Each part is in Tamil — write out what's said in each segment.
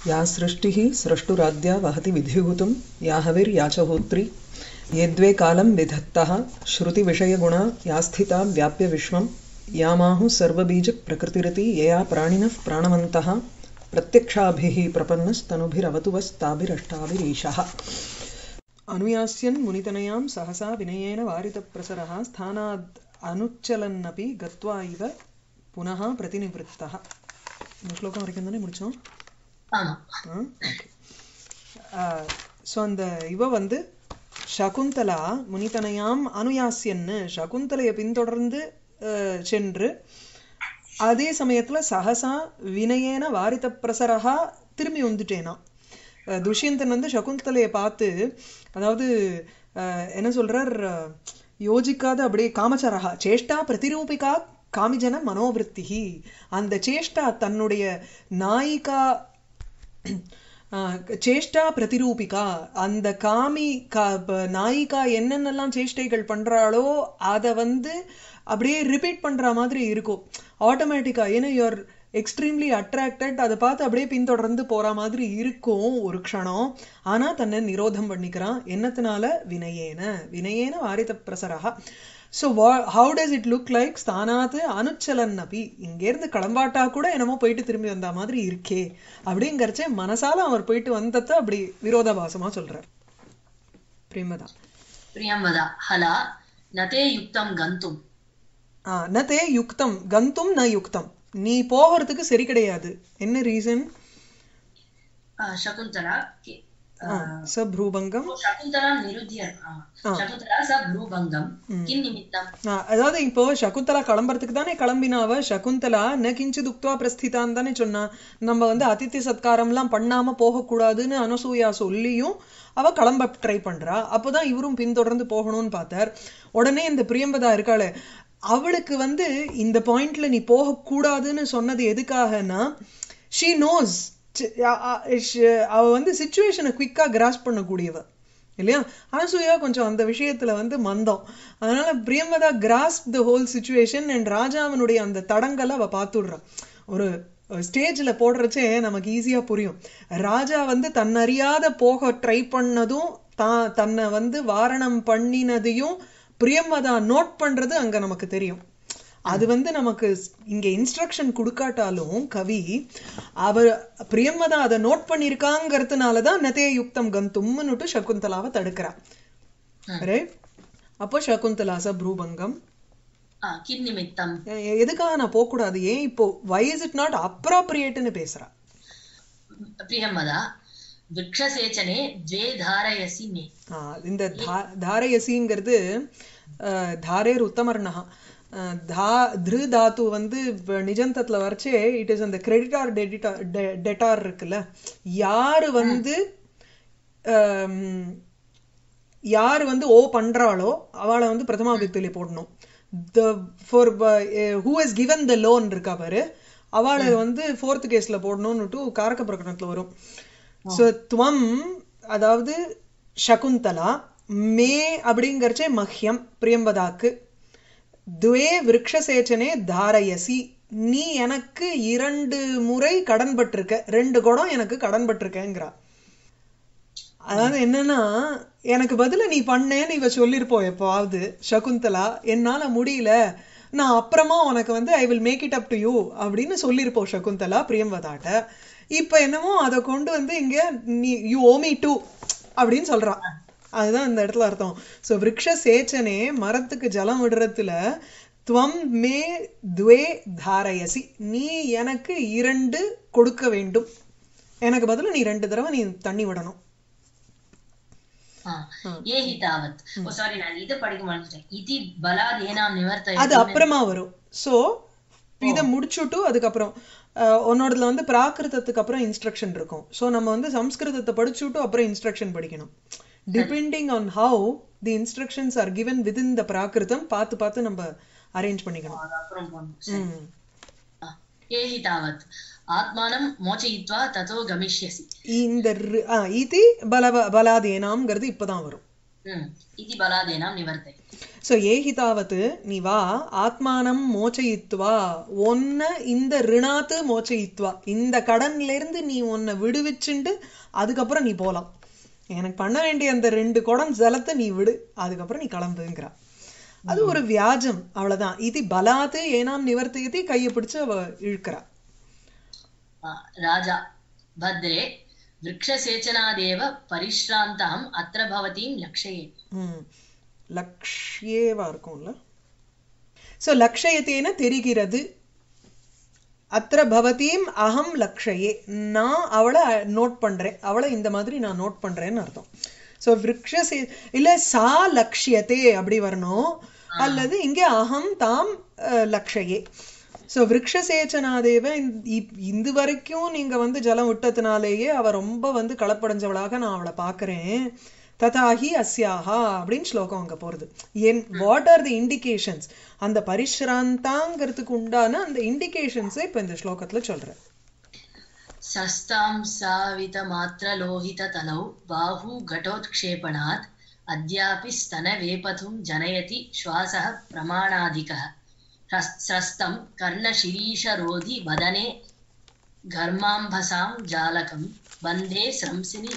या सृष्टिः स्रष्टुराद्या वहति विधिभूतं या हविर्या च होत्री यद्वे कालं विधत्तः श्रुतिविषयगुणा या स्थिता व्याप्य विश्वं यामाहुः सर्वबीजप्रकृतिरिति यया प्राणिनः प्राणवन्तः प्रत्यक्षाभिः प्रपन्नस्तनुभिरवतु वस्ताभिरष्टाभिरीशः अनुयास्यन् मुनितनयां सहसा विनयेन वारितप्रसरः स्थानाद् अनुच्चलन्नपि गत्वा इव पुनः प्रतिनिवृत्तः இந்த ஸ்லோகம் வரைக்கும் தானே முடிச்சோம் ஆமா ஸோ அந்த இவ வந்து சகுந்தலா முனிதனையாம் அனுயாசியன்னு சகுந்தலையை பின்தொடர்ந்து அஹ், சென்று அதே சமயத்துல சகசா வினயேன வாரித பிரசரகா திரும்பி வந்துட்டேனா அஹ், துஷ்யந்தன் வந்து சகுந்தலையை பார்த்து அதாவது அஹ், என்ன சொல்றார் அஹ், யோசிக்காத அப்படியே காமச்சரகா சேஷ்டா பிரதிரூபிகா காமிஜன மனோவிருத்திகி அந்த சேஷ்டா தன்னுடைய நாயிகா ஆஹ் சேஷ்டா பிரதிரூபிகா அந்த காமி கா ப- நாயிகா என்னென்னலாம் சேஷ்டைகள் பண்றாளோ அதை வந்து அப்படியே ரிப்பீட் பண்ற மாதிரி இருக்கும் ஆட்டோமேட்டிக்கா ஏன்னா யூஆர் எக்ஸ்ட்ரீம்லி அட்ராக்டட் அதை பார்த்து அப்படியே பின்தொடர்ந்து போற மாதிரி இருக்கும் ஒரு க்ஷணம் ஆனா தன்னை நிரோதம் பண்ணிக்கிறான் என்னத்தினால வினயேன வினயேன வாரித பிரசரகா so how does it look like ஸ்தானாத்து அனுச்சலன் அப்பி இங்கேருந்து கிளம்பாட்டா கூட என்னமோ போயிட்டு திரும்பி வந்த மாதிரி இருக்கே அப்படிங்கறச்சே மனசால அவர் போயிட்டு வந்ததை அப்படி விரோதாபாசமா சொல்றார் பிரேமதா பிரியம்பதா ஹலா நதே யுக்தம் கந்தும் ஆ ந தே யுக்தம் கந்தும் ந யுக்தம் நீ போகிறதுக்கு சரி கிடையாது என்ன ரீசன் ஆஹ் சகுந்தலா கே- ஆஹ் ச ப்ரூபங்கம் சகுந்தலா நிருத்திய ஆஹ் சகுந்தலா ச ப்ரூபங்கம் கிம் நிமித்தம் ஆ, அதாவது இப்போ சகுந்தலா கிளம்புறதுக்கு தானே கிளம்பினாவ சகுந்தலா ந கிஞ்சித் உக்துவா பிரஸ்திதான் தானே சொன்னா நம்ம வந்து அதித்தி சத்காரம்லாம் பண்ணாம போகக்கூடாதுன்னு அனசூயா சொல்லியும் அவ கிளம்ப ட்ரை பண்றா அப்போதான் இவரும் பின்தொடர்ந்து போகணும்னு பார்த்தார் உடனே இந்த பிரியம்பதா இருக்காளே அவளுக்கு வந்து இந்த பாயிண்ட்ல நீ போகக்கூடாதுன்னு சொன்னது எதுக்காகனா ஷீ நோஸ் அவ வந்து சுச்சுவேஷனை குவிக்கா கிராஸ் பண்ணக்கூடியவ இல்லையா அனசூயா கொஞ்சம் அந்த விஷயத்துல வந்து மந்தம் அதனால Priyamvada cross the whole situation and ராஜாவனுடைய அந்த தடங்களை அவ பார்த்துடுறான் ஒரு ஸ்டேஜ்ல போடுறச்சே நமக்கு ஈஸியா புரியும் ராஜா வந்து தன்னறியாத போக ட்ரை பண்ணதும் தான் தன்னை வந்து வாரணம் பண்ணினதையும் பிரியம்பதா நோட் பண்றது அங்க நமக்கு தெரியும் அது வந்து நமக்கு இங்க இன்ஸ்ட்ரக்ஷன் கொடுக்காட்டாலும் கவி அவர் பிரியம்மதா அதை நோட் பண்ணியிருக்காங்கிறதுனாலதான் நதே யுக்தம் கந்தும்னுட்டு சகுந்தலாவை தடுக்கிறா ரைட் அப்போ சகுந்தலா ச ப்ரூபங்கம் ஆஹ் கிம் நிமித்தம் எ- எதுக்காக நான் போகக்கூடாது ஏன் இப்போ வை இஸ் இட் நாட் அப்ராப்ரியேட்னு பேசுறா பிரியம்பதா விக்ஷசேச்சனே द्वे தாரயசி மே ஆ, இந்த தா- தாரயசிங்கிறது அஹ், தாரேர் உத்தமர்ணா அஹ், தா திரு தாத்து வந்து இப்ப நிஜந்தத்துல வரைச்சே இட் இஸ் அந்த கிரெடிட்டார் டெடிட்டார் டெட்டார் இருக்குல்ல யாரு வந்து ஆம், யார் வந்து ஓ பண்றாளோ அவளை வந்து பிரதமா வித்திலே போடணும் the for who has given the loan இருக்கா பாரு அவளை வந்து ஃபோர்த் கேஸ்ல போடணும்னுட்டு காரக்க பிரகடனத்துல வரும் ஸோ துவம் அதாவது சகுந்தலா மே அப்படிங்கறச்சே மஹ்யம் பிரியம்பதாக்கு துவே விருக்ஷசேச்சனே தாரயசி நீ எனக்கு இரண்டு முறை கடன்பட்டிருக்க ரெண்டு குடம் எனக்கு கடன்பட்டிருக்கேங்கிறா அதாவது என்னன்னா எனக்கு பதிலா நீ பண்ணேன்னு இவ சொல்லிருப்போ எப்பாவது சகுந்தலா என்னால முடியல நான் அப்புறமா உனக்கு வந்து I will make it up to you அப்படின்னு சொல்லிருப்போம் சகுந்தலா பிரியம்பதாட்ட இப்ப என்னமோ அதை கொண்டு வந்து இங்க நீ யூ ஓமி டூ அப்படின்னு சொல்றா அதுதான் இந்த இடத்துல அர்த்தம் சோ விரக்ஷ சேச்சனே மரத்துக்கு ஜலம் விடுறதுல துவம் மே துவே தாரயசி நீ எனக்கு இரண்டு கொடுக்க வேண்டும் எனக்கு பதிலா நீ ரெண்டு தடவை நீ தண்ணி விடணும் ஆஹ் ஏஹி தாவத் ஓ சாரி நான் இதை படிக்க மாட்டேன் இதி பலாதேனாம் நிவர்த்த அது அப்புறமா வரும் சோ இத முடிச்சுட்டு அதுக்கப்புறம் அஹ், உன்னோடதுல வந்து பிராகிருதத்துக்கு அப்புறம் இன்ஸ்ட்ரக்ஷன் இருக்கும் சோ நம்ம வந்து சம்ஸ்கிருதத்தை படிச்சுட்டு அப்புறம் இன்ஸ்ட்ரக்ஷன் படிக்கணும் depending on how the instructions are given within the பிராகிருதம் பார்த்து பார்த்து நம்ம அரேஞ்ச் பண்ணிக்கணும் அது அப்புறம் போகணும் சரி. ம். ஆஹ் ஏஹி தாவத் ஆத்மானம் மோச்சயித்வா ததோ கமிஷ்யசி இந்த ரு- ஆ, இது பல பலாதேனாம்ங்கிறது இப்பதான் வரும் ம் இதி பலாதேனாம் நிவர்த்தை ஸோ ஏஹிதாவது நீ வா ஆத்மானம் மோச்சயித்வா ஒன்ன இந்த ரிணாத்து மோச்சயித்வா இந்த கடன்ல இருந்து நீ உன்னை விடுவிச்சுண்டு அதுக்கப்புறம் நீ போலாம் எனக்கு பண்ண வேண்டிய அந்த ரெண்டு குடம் ஜலத்தை நீ விடு அதுக்கப்புறம் நீ கிளம்புங்கிறா அது ஒரு வியாஜம் அவ்வளவுதான் இது பலாத்து ஏனாம் நிவர்த்தியத்தை கையை பிடிச்சு அவ இழுக்கிறா आ, राजा भद्रे वृक्षसेचनादेव परिश्रान्ताम् अत्र भवतीं लक्षये ம் லக்ஷ்யேவா இருக்கும்ல ஸோ லக்ஷயத்தேன தெரிகிறது அத்திர பவதீம் அகம் லக்ஷயே நான் அவளை நோட் பண்றேன் அவளை இந்த மாதிரி நான் நோட் பண்றேன்னு அர்த்தம் ஸோ விரக்ஷ இல்ல சா லக்ஷியத்தே அப்படி வரணும் அல்லது இங்கே அகம் தாம் அஹ், லக்ஷயே ஸோ விரக்ஷசேச்சனாதேவ இந்த வரைக்கும் நீங்க வந்து ஜலம் விட்டதுனாலேயே அவ ரொம்ப வந்து களப்படைஞ்சவளாக நான் அவளை பார்க்கறேன் ததாஹி அஸ்யாஹா அப்படின்னு ஸ்லோகம் அங்க போறது and what are the indications அந்த பரிஷ்ராந்தாங்கிறதுக்கு உண்டான அந்த இண்டிகேஷன்ஸை இப்ப இந்த ஸ்லோகத்துல சொல்றேன் सस्तां सावितमात्रलोहिततलौ बाहू घटोत्क्षेपणात् अद्यापि स्तनवेपथुं जनयति श्वासः प्रमाणाधिकः ह्रस्- स्रस्तं कर्णशिरीशरोधि वदने घर्माम्भसां जालकं बन्धे स्रंसिनि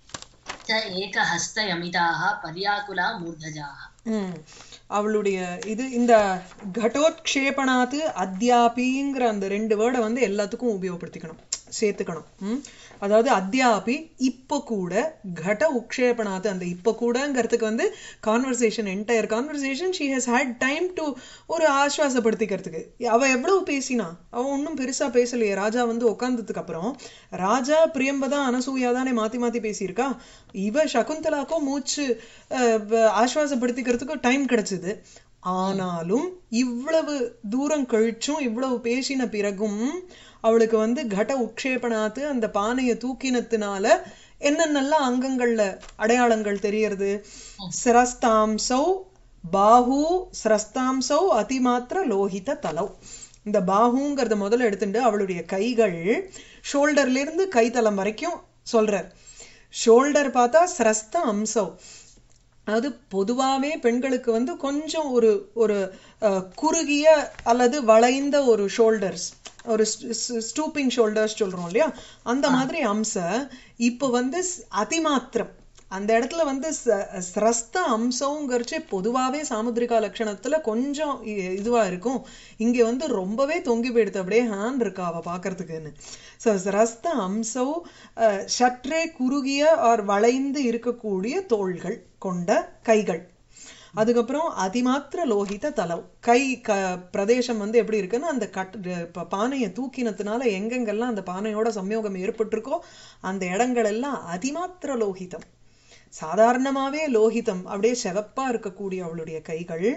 च एकहस्तयमिताः पर्याकुला मूर्धजाः ம். அவளுடைய இது இந்த கடோத்க்ஷேபணாத்து அத்யாபிங்கிற அந்த ரெண்டு வேர்டை வந்து எல்லாத்துக்கும் உபயோகப்படுத்திக்கணும் சேர்த்துக்கணும் ம். அதாவது அத்யாபி இப்போ கூட கட உக்ஷேபணாத்து அந்த இப்போ கூடங்கிறதுக்கு வந்து conversation entire conversation she has had time to ஒரு ஆஸ்வாசப்படுத்திக்கிறதுக்கு அவ எவ்வளவு பேசினா அவ ஒன்றும் பெருசா பேசலையே ராஜா வந்து உட்கார்ந்ததுக்கு அப்புறம் ராஜா பிரியம்பதா அனசூயா தானே மாத்தி மாத்தி பேசியிருக்கா இவ சகுந்தலாக்கோ மூச்சு அஹ், வ- ஆஸ்வாசப்படுத்திக்கிறதுக்கு டைம் கிடைச்சது ஆனாலும் இவ்வளவு தூரம் கழிச்சும் இவ்வளவு பேசின பிறகும் அவளுக்கு வந்து கட உக்ஷேபணாத்து அந்த பானையை தூக்கினத்தினால என்னென்னலாம் அங்கங்கள்ல அடையாளங்கள் தெரியறது சிரஸ்தாம்சௌ பாஹு சிரஸ்தாம்சௌ அதிமாத்திர லோகித தலௌ இந்த பாஹுங்கிறத முதல்ல எடுத்துட்டு அவளுடைய கைகள் ஷோல்டர்ல இருந்து கைத்தலம் வரைக்கும் சொல்றார் ஷோல்டர் பார்த்தா சிரஸ்த அம்சம் அதாவது பொதுவாவே பெண்களுக்கு வந்து கொஞ்சம் ஒரு ஒரு அஹ், குறுகிய அல்லது வளைந்த ஒரு ஷோல்டர்ஸ் ஒரு ஸ்டூப்பிங் ஷோல்டர்ஸ் சொல்றோம் இல்லையா அந்த மாதிரி அம்ச இப்போ வந்து ஸ்- அதிமாத்திரம் அந்த இடத்துல வந்து ச- சிரஸ்த அம்சங்கிறச்சு பொதுவாவே சாமுத்திரிகா லட்சணத்துல கொஞ்சம் இ- இதுவா இருக்கும் இங்க வந்து ரொம்பவே தொங்கி போயிடுது அப்படியே ஹேண்ட் இருக்கா அவ பாக்குறதுக்குன்னு ஸோ சிரஸ்த அம்சம் அஹ், சற்றே குறுகிய ஆர் வளைந்து இருக்கக்கூடிய தோள்கள் கொண்ட கைகள் அதுக்கப்புறம் அதிமாத்திர லோகித தலம் கை க பிரதேசம் வந்து எப்படி இருக்குன்னா அந்த கட் ப- பானையை தூக்கினதுனால எங்கெங்கெல்லாம் அந்த பானையோட சம்யோகம் ஏற்பட்டிருக்கோ அந்த இடங்கள் எல்லாம் அதிமாத்திர லோகிதம் சாதாரணமாவே லோகிதம் அப்படியே செவப்பா இருக்கக்கூடிய அவளுடைய கைகள்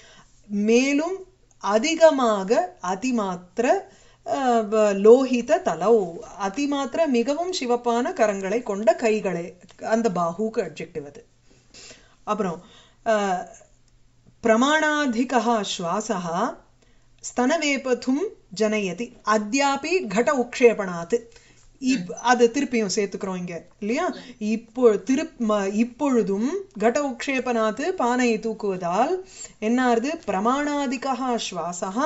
மேலும் அதிகமாக அதிமாத்திர அஹ், வ- லோகித தலௌ அதிமாத்திர மிகவும் சிவப்பான கரங்களை கொண்ட கைகளே அந்த பாஹுக்கு அட்ஜெக்டிவ் அது அப்புறம் அஹ், பிரமாணாதிகः श्वासः स्तनवेपथुம் ஜனயதி அத்யாபி கட உக்ஷேபணாத் இப் அது திருப்பியும் சேர்த்துக்கிறோம் இங்க இல்லையா இப்போ திருப் ம- இப்பொழுதும் கட உக்ஷேபனாத்து பானையை தூக்குவதால் என்ன ஆறுது பிரமாணாதிகா சுவாசா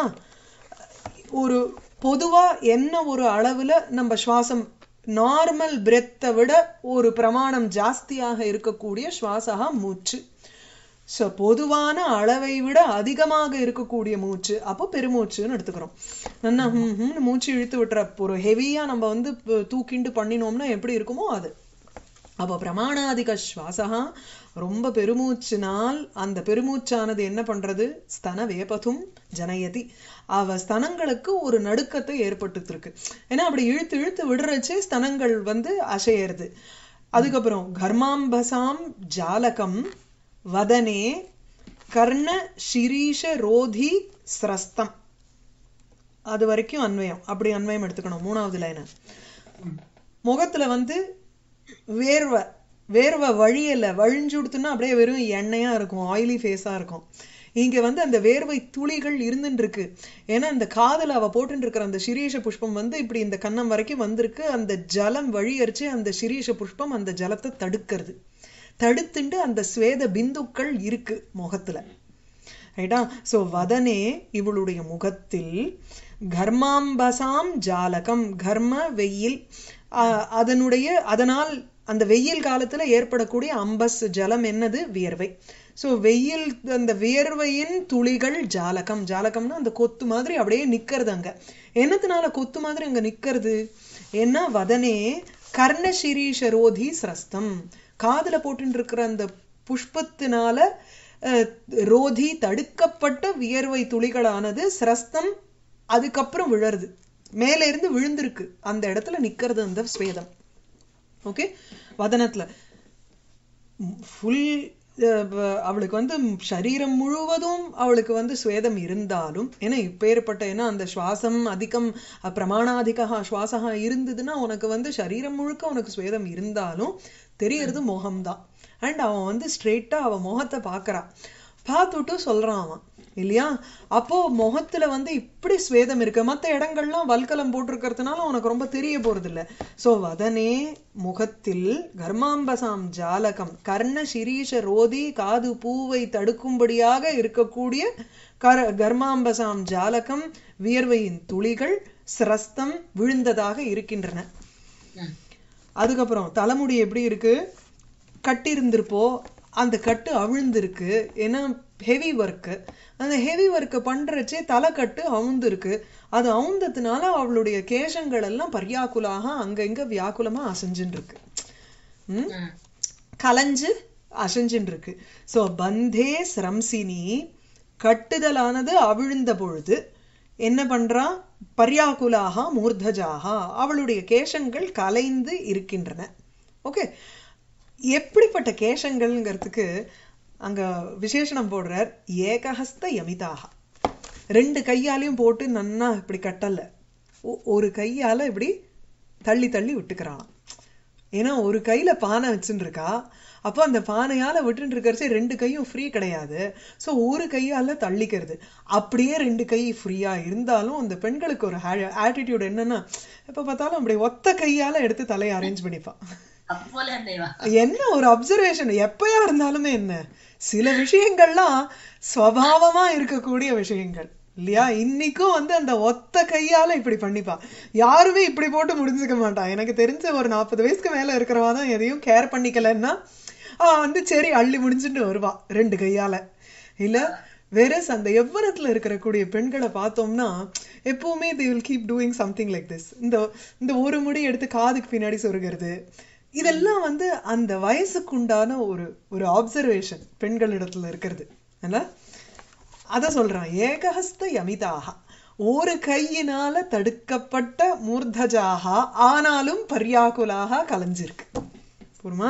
ஒரு பொதுவா என்ன ஒரு அளவுல நம்ம சுவாசம் நார்மல் பிரெத்தை விட ஒரு பிரமாணம் ஜாஸ்தியாக இருக்கக்கூடிய சுவாசகா மூச்சு ஸோ பொதுவான அளவை விட அதிகமாக இருக்கக்கூடிய மூச்சு அப்போ பெருமூச்சுன்னு எடுத்துக்கிறோம் நல்லா ஹம் ஹம்னு மூச்சு இழுத்து விட்டுற ஒரு ஹெவியா நம்ம வந்து ப- தூக்கிண்டு பண்ணினோம்னா எப்படி இருக்குமோ அது அப்போ பிரமாணாதிக சுவாசகா ரொம்ப பெருமூச்சினால் அந்த பெருமூச்சானது என்ன பண்றது ஸ்தன வேபதும் ஜனயதி அவ ஸ்தனங்களுக்கு ஒரு நடுக்கத்தை ஏற்பட்டுட்டு இருக்கு ஏன்னா அப்படி இழுத்து இழுத்து விடுறச்சே ஸ்தனங்கள் வந்து அசையறது அதுக்கப்புறம் கர்மாம்பசாம் ஜாலகம் வதனே கர்ண சிரீஷ ரோதி ஸ்ரஸ்தம் அது வரைக்கும் அன்வயம் அப்படி அன்வயம் எடுத்துக்கணும் மூணாவது லைனை முகத்துல வந்து வேர்வை வேர்வை வழியல வழிஞ்சுடுத்துன்னா அப்படியே வெறும் எண்ணெயா இருக்கும் ஆயிலி ஃபேஸா இருக்கும் இங்க வந்து அந்த வேர்வை துளிகள் இருந்துட்டு இருக்கு ஏன்னா இந்த காதுல அவ போட்டுட்டு இருக்கிற அந்த சிரீஷ புஷ்பம் வந்து இப்படி இந்த கன்னம் வரைக்கும் வந்திருக்கு அந்த ஜலம் வழியரிச்சு அந்த சிரீஷ புஷ்பம் அந்த ஜலத்தை தடுக்கிறது தடுத்துண்டு அந்த ஸ்வேத பிந்துக்கள் இருக்கு முகத்துல ரைட்டா சோ வதனே இவளுடைய முகத்தில் கர்மாம்பசாம் ஜாலகம் கர்ம வெயில் ஆஹ், அதனுடைய அதனால் அந்த வெயில் காலத்துல ஏற்படக்கூடிய அம்பஸ் ஜலம் என்னது வியர்வை சோ வெயில் அந்த வியர்வையின் துளிகள் ஜாலகம் ஜாலகம்னா அந்த கொத்து மாதிரி அப்படியே நிக்கிறது அங்க என்னத்தினால கொத்து மாதிரி அங்க நிக்கிறது ஏன்னா வதனே கர்ணசிரீஷரோதி சிரஸ்தம் காதுல போட்டுட்டு இருக்கிற அந்த புஷ்பத்தினால அஹ், ரோதி தடுக்கப்பட்ட வியர்வை துளிகளானது சிரஸ்தம் அதுக்கப்புறம் விழருது மேல இருந்து விழுந்திருக்கு அந்த இடத்துல நிக்கிறது அந்த ஸ்வேதம் ஓகே வதனத்துல ஃபுல் அவளுக்கு வந்து சரீரம் முழுவதும் அவளுக்கு வந்து ஸ்வேதம் இருந்தாலும் ஏன்னா இப்பேற்பட்ட ஏன்னா அந்த சுவாசம் அதிகம் அஹ், பிரமாணாதிகா சுவாசகா இருந்ததுன்னா உனக்கு வந்து சரீரம் முழுக்க உனக்கு ஸ்வேதம் இருந்தாலும் தெரியறது மோகம்தான் அண்ட் அவன் வந்து ஸ்ட்ரெயிட்டா அவன் முகத்தை பார்க்கறா பார்த்துட்டு சொல்றான் அவன் இல்லையா அப்போ முகத்துல வந்து இப்படி ஸ்வேதம் இருக்கு மத்த இடங்கள்லாம் வல்கலம் போட்டிருக்கிறதுனால உனக்கு ரொம்ப தெரிய போறது இல்ல சோ வதனே முகத்தில் கர்மாம்பசாம் ஜாலகம் கர்ண சிரீஷ ரோதி காது பூவை தடுக்கும்படியாக இருக்கக்கூடிய கர கர்மாம்பசாம் ஜாலகம் வியர்வையின் துளிகள் சிரஸ்தம் விழுந்ததாக இருக்கின்றன ம். அதுக்கப்புறம் தலைமுடி எப்படி இருக்கு கட்டி இருந்திருப்போ அந்த கட்டு அவிழ்ந்திருக்கு ஏன்னா ஹெவி ஒர்க்கு அந்த ஹெவி ஒர்க்கை பண்றச்சே தலைக்கட்டு அவுந்திருக்கு அது அவுந்ததுனால அவளுடைய கேசங்கள் எல்லாம் பர்யாக்குலாக அங்க இங்க வியாக்குலமா அசைஞ்சுன்னு இருக்கு ம்? ம். கலைஞ்சு அசைஞ்சுன்னு இருக்கு சோ பந்தே சிரம்சினி கட்டுதலானது அவிழ்ந்த பொழுது என்ன பண்றா பர்யாக்குலாக மூர்தஜாக அவளுடைய கேசங்கள் கலைந்து இருக்கின்றன ஓகே எப்படிப்பட்ட கேசங்கள்ங்கிறதுக்கு அங்க விசேஷணம் போடுறார் ஏகஹஸ்த யமிதாக ரெண்டு கையாலையும் போட்டு நன்னா இப்படி கட்டல ஒ- ஒரு கையால இப்படி தள்ளி தள்ளி விட்டுக்கிறானாம் ஏன்னா ஒரு கையில பானை வச்சுட்டு இருக்கா அப்போ அந்த பானையால விட்டுட்டு இருக்கறச்சே ரெண்டு கையும் ஃப்ரீ கிடையாது சோ ஒரு கையால தள்ளிக்கிறது அப்படியே ரெண்டு கை ஃப்ரீயா இருந்தாலும் அந்த பெண்களுக்கு ஒரு ஆட்டிடியூட் என்னன்னா எப்ப பார்த்தாலும் அப்படி ஒத்த கையால எடுத்து தலையை அரேஞ்ச் பண்ணிப்பா அப்போல தேவா என்ன ஒரு அப்சர்வேஷன் எப்பயா இருந்தாலுமே என்ன சில விஷயங்கள்லாம் ஸ்வபாவமா இருக்கக்கூடிய விஷயங்கள் இல்லையா இன்னைக்கும் வந்து அந்த ஒத்த கையால இப்படி பண்ணிப்பா யாருமே இப்படி போட்டு முடிஞ்சுக்க மாட்டா எனக்கு தெரிஞ்ச ஒரு நாற்பது வயசுக்கு மேல இருக்கிறவா தான் எதையும் கேர் பண்ணிக்கலன்னா ஆஹ் வந்து சரி அள்ளி முடிஞ்சுட்டு வருவா ரெண்டு கையால இல்ல வேற அந்த எவ்வளத்துல இருக்கிற கூடிய பெண்களை பார்த்தோம்னா எப்பவுமே they will keep doing something like this இந்த இந்த ஒரு முடி எடுத்து காதுக்கு பின்னாடி சொருகிறது இதெல்லாம் வந்து அந்த வயசுக்குண்டான ஒரு ஒரு ஆப்சர்வேஷன் பெண்களிடத்துல இருக்கிறது என்ன அத சொல்றான் ஏகஹஸ்த யமிதாக ஒரு கையினால தடுக்கப்பட்ட மூர்தஜாக ஆனாலும் பர்யாக்குலாக கலைஞ்சிருக்கு புரியுமா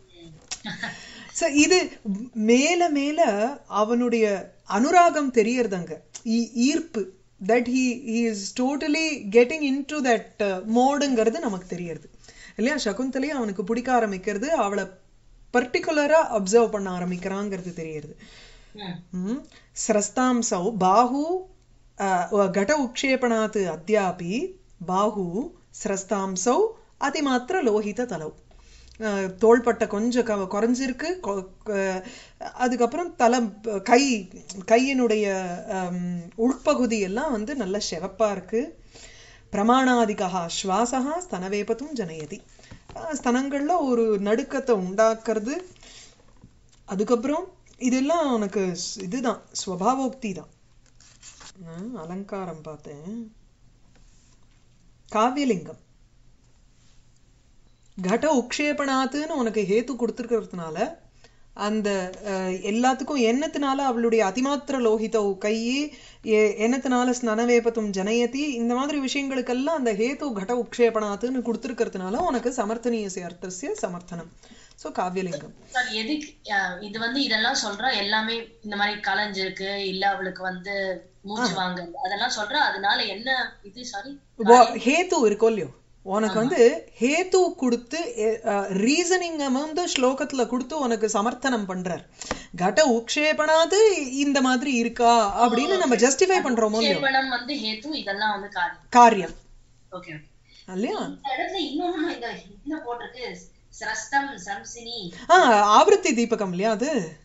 சோ இது மேல மேல அவனுடைய அனுராகம் தெரியறதுங்க ஈ- ஈர்ப்பு that he is totally getting into that மோடுங்கிறது நமக்கு தெரியறது இல்லையா சகுந்தலையும் அவனுக்கு பிடிக்க ஆரம்பிக்கிறது அவளை பர்டிகுலரா அப்சர்வ் பண்ண ஆரம்பிக்கிறாங்கிறது தெரியறது ம். ம். स्रस्तांसौ बाहु अ, घट उक्षेपणात् अद्यापि बाहु स्रस्तांसौ அதிமாத்திர லோகித தலவு அஹ், தோள்பட்டை கொஞ்சம் க குறைஞ்சிருக்கு கொ- க- அதுக்கப்புறம் தலை கை கையினுடைய அம், உள்பகுதி எல்லாம் வந்து நல்ல சிவப்பா இருக்கு பிரமாணாதிகா ஸ்வாசகா ஸ்தனவேபத்தும் ஜனயதி அஹ், ஸ்தனங்கள்ல ஒரு நடுக்கத்தை உண்டாக்குறது அதுக்கப்புறம் இதெல்லாம் உனக்கு ஸ்- இதுதான் ஸ்வபாவோக்தி தான் நான் அலங்காரம் பார்த்தேன் காவியலிங்கம் கட உக்ஷேபணாத்துன்னு உனக்கு ஹேத்து கொடுத்துருக்கிறதுனால அந்த அஹ், எல்லாத்துக்கும் என்னத்தினால அவளுடைய அதிமாத்திர லோகித கை என்னத்தினால ஸ்னனவேபத்தும் ஜனயதி இந்த மாதிரி விஷயங்களுக்கெல்லாம் அந்த ஹேத்து கட உக்ஷேபணாத்துன்னு கொடுத்துருக்கிறதுனால உனக்கு சமர்த்தனீய அர்த்தசிய சமர்த்தனம் சோ காவியலிங்கம் சார் எதுக்கு அஹ் இது வந்து இதெல்லாம் சொல்றா எல்லாமே இந்த மாதிரி கலைஞ்சிருக்கு இல்ல அவளுக்கு வந்து மூச்சு வாங்க அதெல்லாம் சொல்றா அதனால என்ன இது சாரி வா- ஹேத்து இருக்கோ இல்லையோ உனக்கு வந்து ஹேத்து கொடுத்து ரீசனிங் வந்து ஸ்லோகத்துல கொடுத்து உனக்கு சமர்த்தனம் பண்றார் கட உக்ஷேபனாது இந்த மாதிரி இருக்கா அப்படின்னு நம்ம ஜஸ்டிஃபை பண்றோமோ இல்லையோ சேவனம் வந்து ஹேத்து இதெல்லாம் வந்து காரியம் காரியம் ஓகே ஓகே இல்லையா இந்த இடத்துல இன்னொன்னு இந்த இதுல போட்டிருக்கு சிரஸ்தம் சம்சினி ஆ ஆவருத்தி தீபகம் இல்லையா அது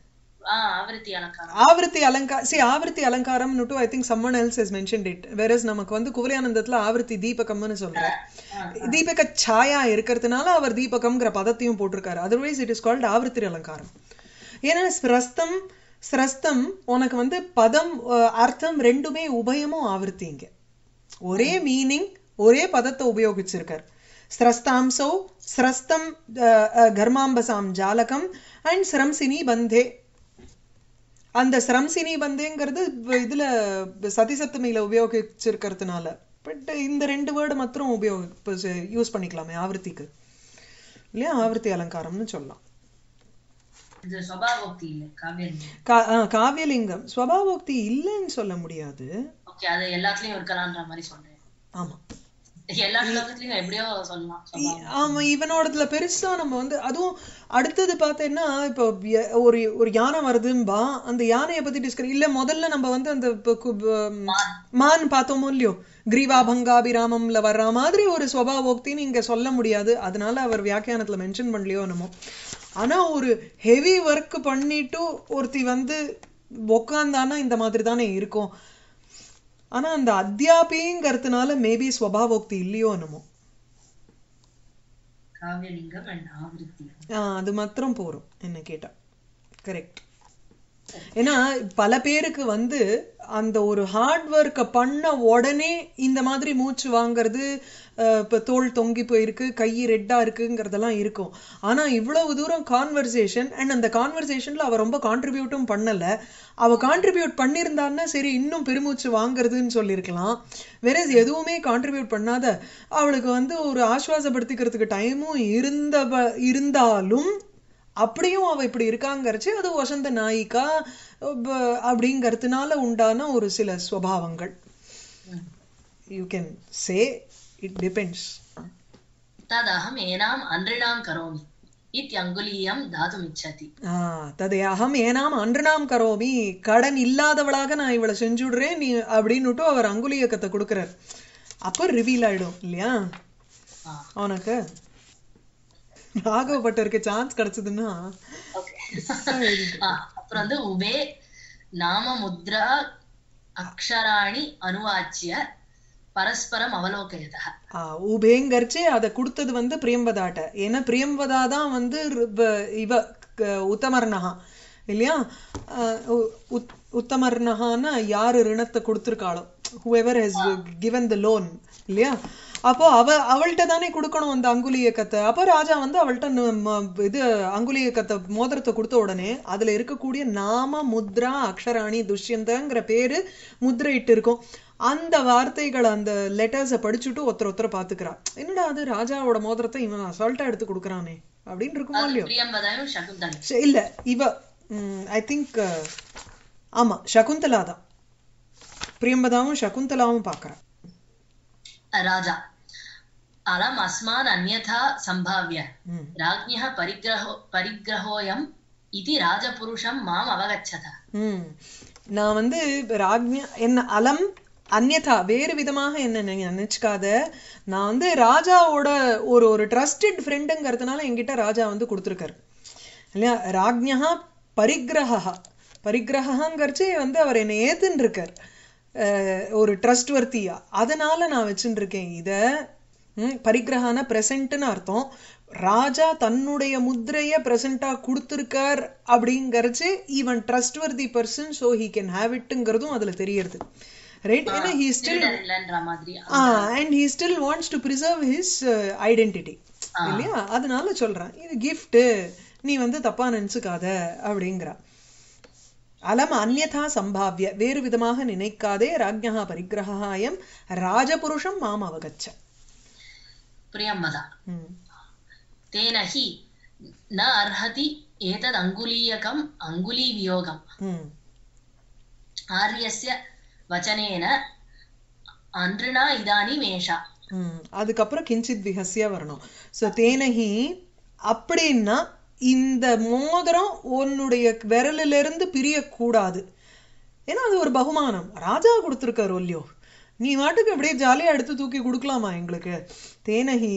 ஆஹ் ஆவருத்தி அலங்காரம் ஆவர்த்தி அலங்கார சி ஆவர்த்தி அலங்காரம்னுட்டு I think someone else is mention it whereas நமக்கு வந்து குவலியானந்தத்துல ஆவர்த்தி தீபகம்னு சொல்றார் தீபக சாயா இருக்கிறதுனால அவர் தீபகம்ங்கிற பதத்தையும் போட்டிருக்காரு அதர்வைஸ் இட் இஸ் கால்ட் ஆவர்த்தி அலங்காரம் ஏன்னா ஸ்ரஸ்தம் ஸ்ரஸ்தம் உனக்கு வந்து பதம் அஹ், அர்த்தம் ரெண்டுமே உபயமும் ஆவர்த்திங்க ஒரே மீனிங் ஒரே பதத்தை உபயோகிச்சிருக்கார் ஸ்ரஸ்தாம்சௌ ஸ்ரஸ்தம் அஹ், அஹ், கர்மாம்பசாம் ஜாலகம் அண்ட் ஸ்ரம்சினி பந்தே அந்த ஸ்ரம்சினி பந்தேங்கிறது இப்ப இதுல சதிசப்தமியில உபயோகிச்சிருக்கிறதுனால பட் இந்த ரெண்டு வேர்டு மாத்திரம் உபயோக யூஸ் பண்ணிக்கலாமே ஆவர்த்திக்கு இல்லையா ஆவர்த்தி அலங்காரம்னு சொல்லலாம் இது சுபாவோக்தி இல்ல காவியம் கா- ஆ, காவியலிங்கம் ஸ்வபாவோக்தி இல்லைன்னு சொல்ல முடியாது ஓகே அது எல்லாத்துலயும் இருக்கலாம்ன்ற மாதிரி சொல்றேன் ஆமா எல்லா ஸ்லோகத்திலயும் எப்படியோ சொல்லலாம் இ- ஆமா இவனோடதுல பெருசா நம்ம வந்து அதுவும் அடுத்தது பார்த்தேன்னா இப்போ ய- ஒரு ஒரு யானை வருதும்பா அந்த யானையை பத்தி டிஸ்கஸ் இல்ல முதல்ல நம்ம வந்து அந்த இப்ப கு- ப- மான் பார்த்தோமோ இல்லையோ கிரீவாபங்காபிராமம்ல வர்ற மாதிரி ஒரு ஸ்வபாவோக்தின்னு இங்க சொல்ல முடியாது அதனால அவர் வியாக்கியானத்துல மென்ஷன் பண்ணலையோ என்னமோ ஆனா ஒரு ஹெவி ஒர்க் பண்ணிட்டு ஒருத்தி வந்து உக்காந்தானா இந்த மாதிரி தானே இருக்கும் ஆனா அந்த அத்தியாபிங்கிறதுனால மேபி ஸ்வபாவோக்தி இல்லையோ என்னமோ காவியலிங்கம் அண்ட் ஆவருத்தி ஆ, அது மாத்திரம் போரும் என்ன கேட்டா கரெக்ட் ஏன்னா பல பேருக்கு வந்து அந்த ஒரு ஹார்ட் ஒர்க்கை பண்ண உடனே இந்த மாதிரி மூச்சு வாங்குறது அஹ், இப்ப தோல் தொங்கி போயிருக்கு கை ரெட்டா இருக்குங்கிறதெல்லாம் இருக்கும் ஆனா இவ்வளவு தூரம் கான்வர்சேஷன் அண்ட் அந்த கான்வர்சேஷன்ல அவ ரொம்ப கான்ட்ரிபியூட்டும் பண்ணல அவ கான்ட்ரிபியூட் பண்ணியிருந்தான்னா சரி இன்னும் பெருமூச்சு வாங்குறதுன்னு சொல்லியிருக்கலாம் வேற எதுவுமே கான்ட்ரிபியூட் பண்ணாத அவளுக்கு வந்து ஒரு ஆஸ்வாசப்படுத்திக்கிறதுக்கு டைமும் இருந்த இருந்தாலும் அப்படியும் அவ இப்படி இருக்காங்கறச்சு அது வசந்த நாயிகா ப- அப்படிங்கறதுனால உண்டான ஒரு சில ஸ்வபாவங்கள் you can say it depends ததகம் ஏனாம் அன்றினாம் கரோமி இத்யங்குலீயம் தாதுமிச்சதி ததே அகம் ஏனாம் அன்றுநாம் கரோமி கடன் இல்லாதவளாக நான் இவளை செஞ்சுடுறேன் நீ அப்படின்னுட்டு அவர் அங்குலியக்கத்தை கொடுக்குறார் அப்ப ரிவீல் ஆயிடும் இல்லையா ஆ அவனுக்கு ராகவப்பட்டருக்கு சான்ஸ் கிடைச்சதுன்னா ஓகே அப்புறம் வந்து உபே நாம முத்ரா அக்ஷராணி அனுவாச்சிய பரஸ்பரம் அவலோகயதா ஆ, உபேங்கரிச்சு அதை கொடுத்தது வந்து பிரியம்பதாட்ட ஏன்னா பிரியம்பதா தான் வந்து ரிப- இவ க- உத்தமர்ணகா இல்லையா ஆ, உ- உத்- உத்தமர்ணகான்னா யாரு ரிணத்தை கொடுத்துருக்காளோ whoever has given the loan இல்லையா அப்போ அவ அவள்கிட்ட தானே கொடுக்கணும் அந்த அங்குலிய கத்தை அப்போ ராஜா வந்து அவள்கிட்ட ந- ம- இது அங்குலிய கத்தை மோதிரத்தை கொடுத்த உடனே அதுல இருக்கக்கூடிய நாம முத்ரா அக்ஷராணி துஷ்யந்தங்கிற பேரு முத்திரையிட்டு இருக்கும் அந்த வார்த்தைகளை அந்த லெட்டர்ஸை படிச்சுட்டு ஒருத்தர் ஒருத்தர் பாத்துக்கிறா என்னடா அது ராஜாவோட மோதிரத்தை இவன் அசால்ட்டா எடுத்து கொடுக்குறானே அப்படின்னு இருக்குமோ இல்லையோ பிரியம்பதாயும் சகுந்தலை சரி, இல்ல இவ ஐ திங்க் ஆமா சகுந்தலா தான் பிரியம்பதாவும் சகுந்தலாவும் பாக்குறா ராஜா அலம் அஸ்மான் அந்யதா சம்பாவ்ய ம் ராஜ்ஞः பரிகிரஹோ பரிகிரஹோயம் இது ராஜபுருஷம் மாம் அவகச்சத ம் நான் வந்து ராஜ்யா என்ன அலம் அந்யதா வேறு விதமாக என்ன நீங்க நினைச்சுக்காத நான் வந்து ராஜாவோட ஒரு ஒரு ட்ரஸ்டட் ஃப்ரெண்டுங்கிறதுனால என்கிட்ட ராஜா வந்து கொடுத்துருக்காரு இல்லையா ராஜ்யா பரிகிரகா பரிகிரகாங்கிறச்சு வந்து அவர் என்னை ஏத்துன்னு இருக்கார் அஹ், ஒரு ட்ரஸ்ட் வர்த்தியா அதனால நான் வச்சுட்டு இருக்கேன் இத ம், பரிகிரகான பிரசன்ட்னு அர்த்தம் ராஜா தன்னுடைய முத்திரைய பிரசண்டா கொடுத்திருக்கார் அப்படிங்கறச்சு even trustworthy person so he can have இட்டுங்கிறதும் அதுல தெரியறது ரைட் ஏன்னா ஹீ ஸ்டில் திருடன் இல்லைன்ற மாதிரி and he still wants to preserve his identity இல்லையா அதனால சொல்றேன் இது gift நீ வந்து தப்பா நினைச்சுக்காத அப்படிங்கிறா அலம் அந்யதா சம்பாவ்ய வேறு விதமாக நினைக்காதே ராஜ்ஞா பரிகிரகாயம் ராஜபுருஷம் மாம் அவகச்ச பிரியம்பதா ம். तेन हि न अर्हति एतद् अङ्गुलीयकम् अङ्गुलीवियोगम् ம். आर्यस्य वचनेन अनृणा इदानीम् एषा ம். அதுக்கப்புறம் கிஞ்சித் விஹஸ்யா வரணும் ஸோ தேனகி அப்படின்னா இந்த மோதிரம் உன்னுடைய விரலிலிருந்து இருந்து பிரியக்கூடாது ஏன்னா அது ஒரு பகுமானம் ராஜா கொடுத்துருக்காரு ஒல்லியோ நீ வாட்டுக்கு அப்படியே ஜாலியா எடுத்து தூக்கி கொடுக்கலாமா எங்களுக்கு தேனகி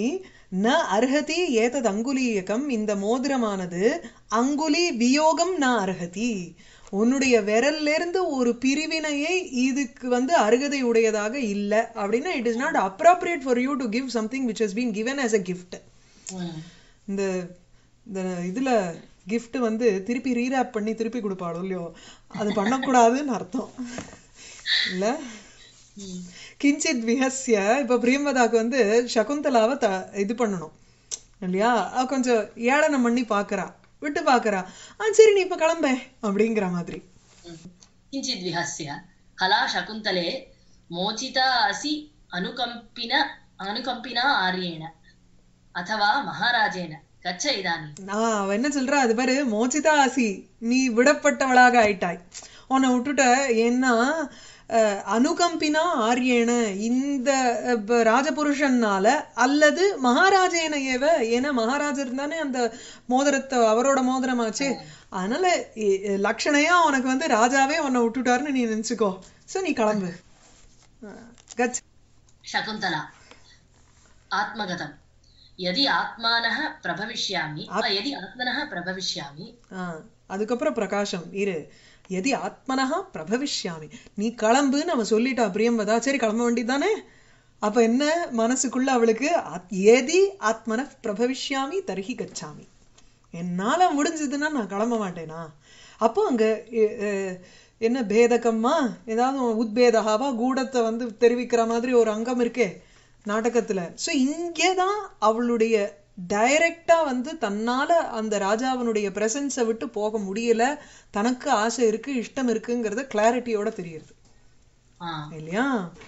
ந அர்ஹதி ஏதத் அங்குலீயகம் இந்த மோதிரமானது அங்குலி வியோகம் ந அர்ஹதி உன்னுடைய விரல்ல இருந்து ஒரு பிரிவினையை இதுக்கு வந்து அருகதை உடையதாக இல்ல அப்படின்னா it is not appropriate for you to give something which has been given as a gift ம். இந்த இந்த இதுல gift வந்து திருப்பி ரீராப் பண்ணி திருப்பி கொடுப்பாளோ இல்லையோ அது பண்ணக்கூடாதுன்னு அர்த்தம் இல்ல ம். கிஞ்சித் விஹஸ்ய இப்ப பிரியம்பதாக்கு வந்து சகுந்தலாவை த இது பண்ணணும் இல்லையா அவ கொஞ்சம் ஏளனம் பண்ணி பாக்குறா விட்டு பாக்குறா ஆ சரி நீ இப்ப கிளம்ப அப்படிங்கிற மாதிரி किञ्चित् विहस्य कला शकुन्तले मोचिता असि अनुकम्पिन अनुकम्पिना आर्येण अथवा महाराजेन गच्छ इदानीम् நான் அவ என்ன சொல்றா அது பாரு மோச்சிதா ஆசி நீ விடப்பட்டவளாக ஆயிட்டாய் உன்னை விட்டுட்ட ஏன்னா அஹ், அனுகம்பினா ஆரியேன இந்த அஹ், ப- ராஜபுருஷன்னால அல்லது மகாராஜேன ஏவ ஏன்னா மகாராஜர் தானே அந்த மோதிரத்தை அவரோட மோதிரமாச்சு அதனால இ- இ- லக்ஷணையா உனக்கு வந்து ராஜாவே உன்னை விட்டுட்டாருன்னு நீ நினைச்சுக்கோ சோ நீ கிளம்பு அஹ், கச் शकुन्तला आत्मगतम् यदि आत्मानः प्रभविष्यामि यदि आत्मनः प्रभविष्यामि ஆ, அதுக்கப்புறம் பிரகாஷம் இரு எதி ஆத்மனஹா பிரபவிஷ்யாமி நீ கிளம்புன்னு அவன் சொல்லிட்டா பிரியம்பதா சரி கிளம்ப வேண்டியதானே அப்ப என்ன மனசுக்குள்ள அவளுக்கு ஆத்- எதி ஆத்மன பிரபவிஷ்யாமி தர்ஹி கச்சாமி என்னால முடிஞ்சதுன்னா நான் கிளம்ப மாட்டேனா அப்போ அங்க எ- எ- என்ன பேதகம்மா ஏதாவது உத்பேதகாவா கூடத்தை வந்து தெரிவிக்கிற மாதிரி ஒரு அங்கம் இருக்கே நாடகத்துல சோ இங்கேதான் அவளுடைய டைரக்டா வந்து தன்னால அந்த ராஜாவினுடைய பிரசன்ஸை விட்டு போக முடியல தனக்கு ஆசை இருக்கு இஷ்டம் இருக்குங்கிறத கிளாரிட்டியோட தெரியுது आ, இல்லையா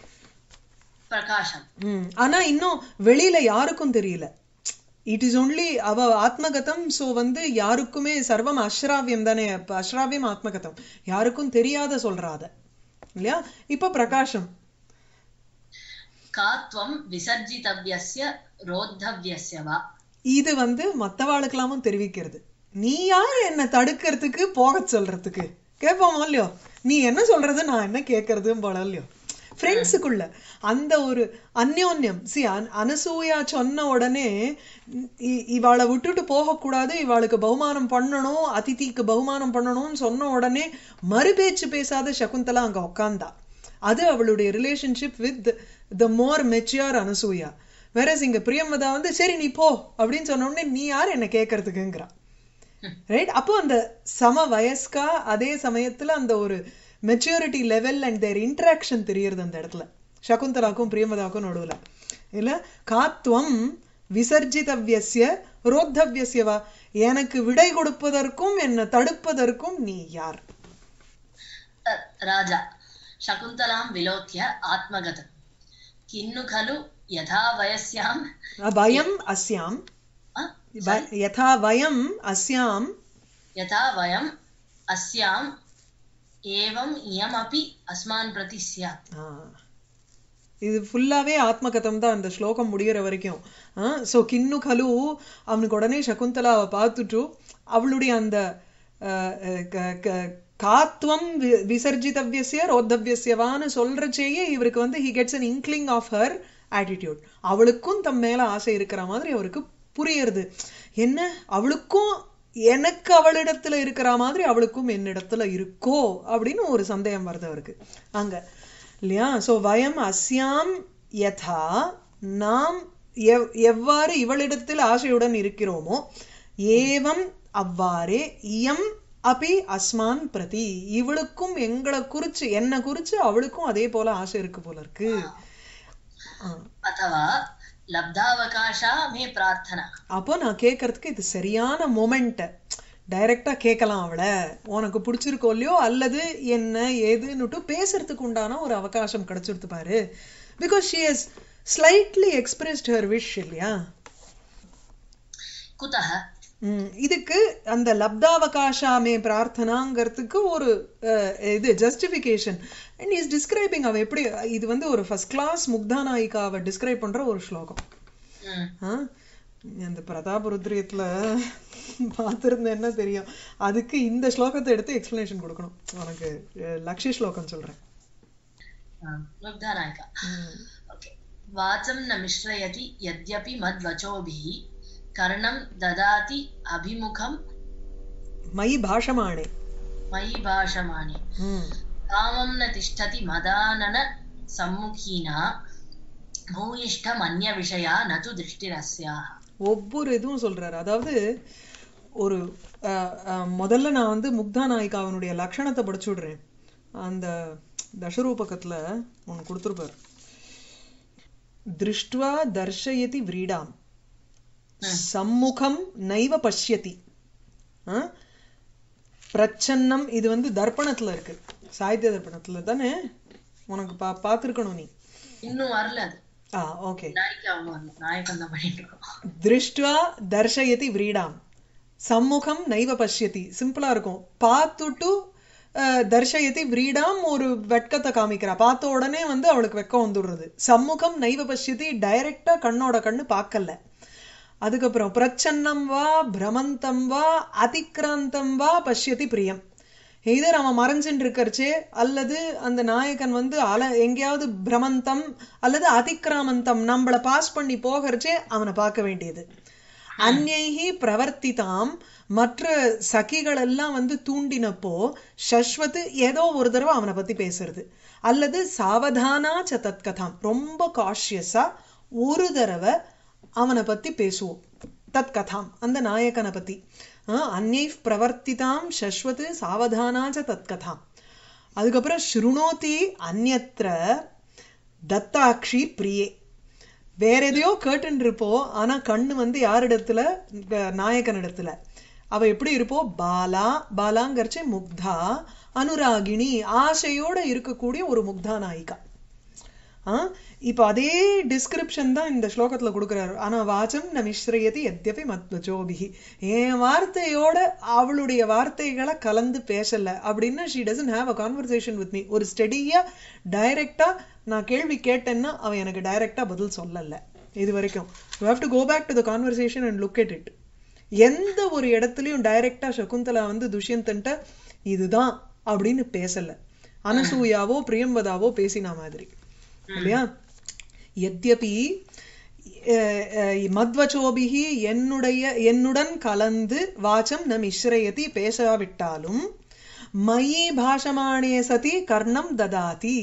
प्रकाशम् ம். ஆனா இன்னும் வெளியில யாருக்கும் தெரியல இட் இஸ் ஒன்லி அவ ஆத்மகதம் சோ வந்து யாருக்குமே சர்வம் அஸ்ராவியம் தானே அப்ப அஸ்ராவியம் ஆத்மகதம் யாருக்கும் தெரியாத சொல்றாத இல்லையா இப்ப பிரகாஷம் का त्वं विसर्जितव्यस्य रोद्धव्यस्य वा இது வந்து மத்தவாளுக்கெல்லாமும் தெரிவிக்கிறது நீ யார் என்ன தடுக்கிறதுக்கு போக சொல்றதுக்கு கேட்போமோ இல்லையோ நீ என்ன சொல்றது நான் என்ன கேட்கறதும் போல இல்லையோ ஃப்ரெண்ட்ஸுக்குள்ள அந்த ஒரு அந்யோன்யம் சி அனசூயா சொன்ன உடனே இ- இவாளை விட்டுட்டு போகக்கூடாது இவாளுக்கு பகுமானம் பண்ணணும் அதிதிக்கு பகுமானம் பண்ணணும்னு சொன்ன உடனே மறுபேச்சு பேசாத சகுந்தலா அங்க உட்கார்ந்தா அது அவளுடைய relationship with the more mature Anasuya வேற இங்க பிரியமதா வந்து சரி நீ போ அப்படின்னு சொன்ன உடனே நீ யார் என்ன கேட்கறதுக்குங்கிறா ரைட் அப்போ அந்த சம வயஸ்கா அதே சமயத்துல அந்த ஒரு maturity level and their interaction தெரியறது அந்த இடத்துல சகுந்தலாக்கும் பிரியமதாக்கும் நடுவுல இல்ல காத்வம் விசர்ஜிதவ்யஸ்ய ரோத்தவ்யஸ்ய வா எனக்கு விடை கொடுப்பதற்கும் என்ன தடுப்பதற்கும் நீ யார் अ, राजा शकुन्तलां विलोक्य आत्मगतम् किन्नु खलु यथा वयस्यां வயம் அஸ்யாம் अ, வ- யதா வயம் அஸ்யாம் यथा वयम् अस्याम् एवम् इयमपि अस्मान् प्रति स्यात् ஆ. இது ஃபுல்லாவே ஆத்மகதம் தான் அந்த ஸ்லோகம் முடியிற வரைக்கும் சோ கின்னு கலு அவனுக்கு உடனே சகுந்தலாவை பார்த்துட்டு அவளுடைய அந்த அஹ், அஹ், க- க- காத்வம் வி- விசர்ஜிதவ்யஸ்ய ரோத்தவ்யஸ்யவான்னு சொல்றச்சேயே இவருக்கு வந்து he gets an inkling of her attitude அவளுக்கும் தம் மேல ஆசை இருக்கிற மாதிரி அவருக்கு புரியுறது என்ன அவளுக்கும் எனக்கு அவளிடத்துல இருக்கிற மாதிரி அவளுக்கும் என்னிடத்துல இருக்கோ அப்படின்னு ஒரு சந்தேகம் வருது அவருக்கு அங்க இல்லையா சோ வயம் அஸ்யாம் யதா நாம் எவ்- எவ்வாறு இவளிடத்தில் ஆசையுடன் இருக்கிறோமோ ஏவம் அவ்வாறே இயம் அபி அஸ்மான் பிரதி இவளுக்கும் எங்களை குறிச்சு என்ன குறிச்சு அவளுக்கும் அதே போல ஆசை இருக்கு போல இருக்கு ஆ. अथवा लब्धावकाशा मे प्रार्थना அப்போ நான் கேட்கறதுக்கு இது சரியான மொமெண்ட் டைரக்டா கேட்கலாம் அவளை உனக்கு பிடிச்சிருக்கோ இல்லையோ அல்லது என்ன ஏதுன்னுட்டு பேசுறதுக்கு உண்டான ஒரு அவகாசம் கிடைச்சிருத்து பாரு because she has slightly expressed her wish இல்லையா कुतः ம், இதுக்கு அந்த லப்தாவகாஷாமே பிரார்த்தனாங்கிறதுக்கு ஒரு அஹ், இது ஜஸ்டிஃபிகேஷன் அண்ட் இஸ் டிஸ்கிரைபிங் அவ எப்படி இது வந்து ஒரு ஃபர்ஸ்ட் கிளாஸ் முக்தாநாயிகாவை டிஸ்கிரைப் பண்ற ஒரு ஸ்லோகம் ம், ஆ? அந்த பிரதாபருத்ரியத்துல பார்த்திருந்தேன் என்ன தெரியும் அதுக்கு இந்த ஸ்லோகத்தை எடுத்து எக்ஸ்பிளனேஷன் கொடுக்கணும் உனக்கு அஹ், லக்ஷ்ய ஸ்லோகம் சொல்றேன் ஆ, मुग्धानायिका ம். ओके वाचं न मिश्रयति यद्यपि मद्वचोभिः कर्णं ददाति अभिमुखं மயி பாஷமானே मयि भाषमाणे ம் कामं न तिष्ठति मदानन सम्मुखीना भूयिष्ठमन्यविषया न तु दृष्टिरस्याः ஒவ்வொரு இதுவும் சொல்றாரு அதாவது ஒரு அஹ், அஹ், முதல்ல நான் வந்து முக்தா நாயிகாவனுடைய லட்சணத்தை படிச்சு விடுறேன் அந்த தசரூபகத்துல ஒன்று கொடுத்துருப்பார் திருஷ்டுவா தர்ஷயதி விரீடாம் சம்முகம் நைவ பஷ்யதி ஆ? பிரச்சன்னம் இது வந்து தர்ப்பணத்துல இருக்கு சாகித்ய தர்ப்பணத்துல தானே உனக்கு பா பார்த்துருக்கணும் நீ இன்னும் வரல அது ஆ ஓகே நாய்க்கு அவங்க வரணும் நாயக்கம் தான் பண்ணிட்டு இருக்கோம் திருஷ்டுவா தர்ஷயதி விரீடாம் சம்முகம் நைவ பஷ்யதி சிம்பிளா இருக்கும் பார்த்துட்டு அஹ், தர்ஷயதி விரீடாம் ஒரு வெட்கத்தை காமிக்கிறா பார்த்த உடனே வந்து அவளுக்கு வெட்கம் வந்துடுறது சம்முகம் நைவ பஷ்யதி டைரக்டா கண்ணோட கண்ணு பார்க்கல அதுக்கப்புறம் பிரச்சன்னம் வா பிரமந்தம் வா அதிக்ராந்தம் வா பஷ்யதி பிரியம் எய்தர் அவன் மறைஞ்சுட்டு இருக்கறச்சே அல்லது அந்த நாயகன் வந்து அல எங்கேயாவது பிரமந்தம் அல்லது அதிக்ராமந்தம் நம்மள பாஸ் பண்ணி போகிறச்சே அவனை பார்க்க வேண்டியது அந்நைஹி பிரவர்த்திதாம் மற்ற சகிகள் எல்லாம் வந்து தூண்டினப்போ சஸ்வத் ஏதோ ஒரு தடவை அவனை பத்தி பேசுறது அல்லது சாவதானா ச தத்கதாம் ரொம்ப காஷியஸா ஒரு தடவை அவனை பத்தி பேசுவோம் தத் கதாம் அந்த நாயகனை பத்தி அந்நை பிரவர்த்திதாம் சஸ்வத் சாவதானா ச தத் கதாம் அதுக்கப்புறம் ஸ்ருணோதி அந்யத்ர தத்தாக்ஷி பிரியே வேற எதையோ கேட்டுன்னு இருப்போ ஆனா கண்ணு வந்து யாரிடத்துல க- நாயகனிடத்துல அவ எப்படி இருப்போ பாலா பாலாங்கர்ச்சே முக்தா அனுராகிணி ஆசையோட இருக்கக்கூடிய ஒரு முக்தா நாயிகா ஆ இப்ப அதே டிஸ்கிரிப்ஷன் தான் இந்த ஸ்லோகத்துல கொடுக்குறாரு ஆனா வாச்சம் ந மிஸ்ரயதி எத்யபி மத்வஜோபிஹி என் வார்த்தையோட அவளுடைய வார்த்தைகளை கலந்து பேசல அப்படின்னா she doesn't have a conversation with me ஒரு ஸ்டெடியா டைரக்டா நான் கேள்வி கேட்டேன்னா அவன் எனக்கு டைரக்டா பதில் சொல்லல இது வரைக்கும் you have to go back to the conversation and look at it எந்த ஒரு இடத்துலயும் டைரக்டா சகுந்தலா வந்து துஷ்யந்தன்ட்ட இதுதான் அப்படின்னு பேசல அனசூயாவோ பிரியம்பதாவோ பேசின மாதிரி இல்லையா எத்யபி அஹ், அஹ், மத்வச்சோபிகி என்னுடைய என்னுடன் கலந்து வாச்சம் ந மிஸ்ரயதி பேசாவிட்டாலும் மயி பாஷமானே சதி கர்ணம் ததாதி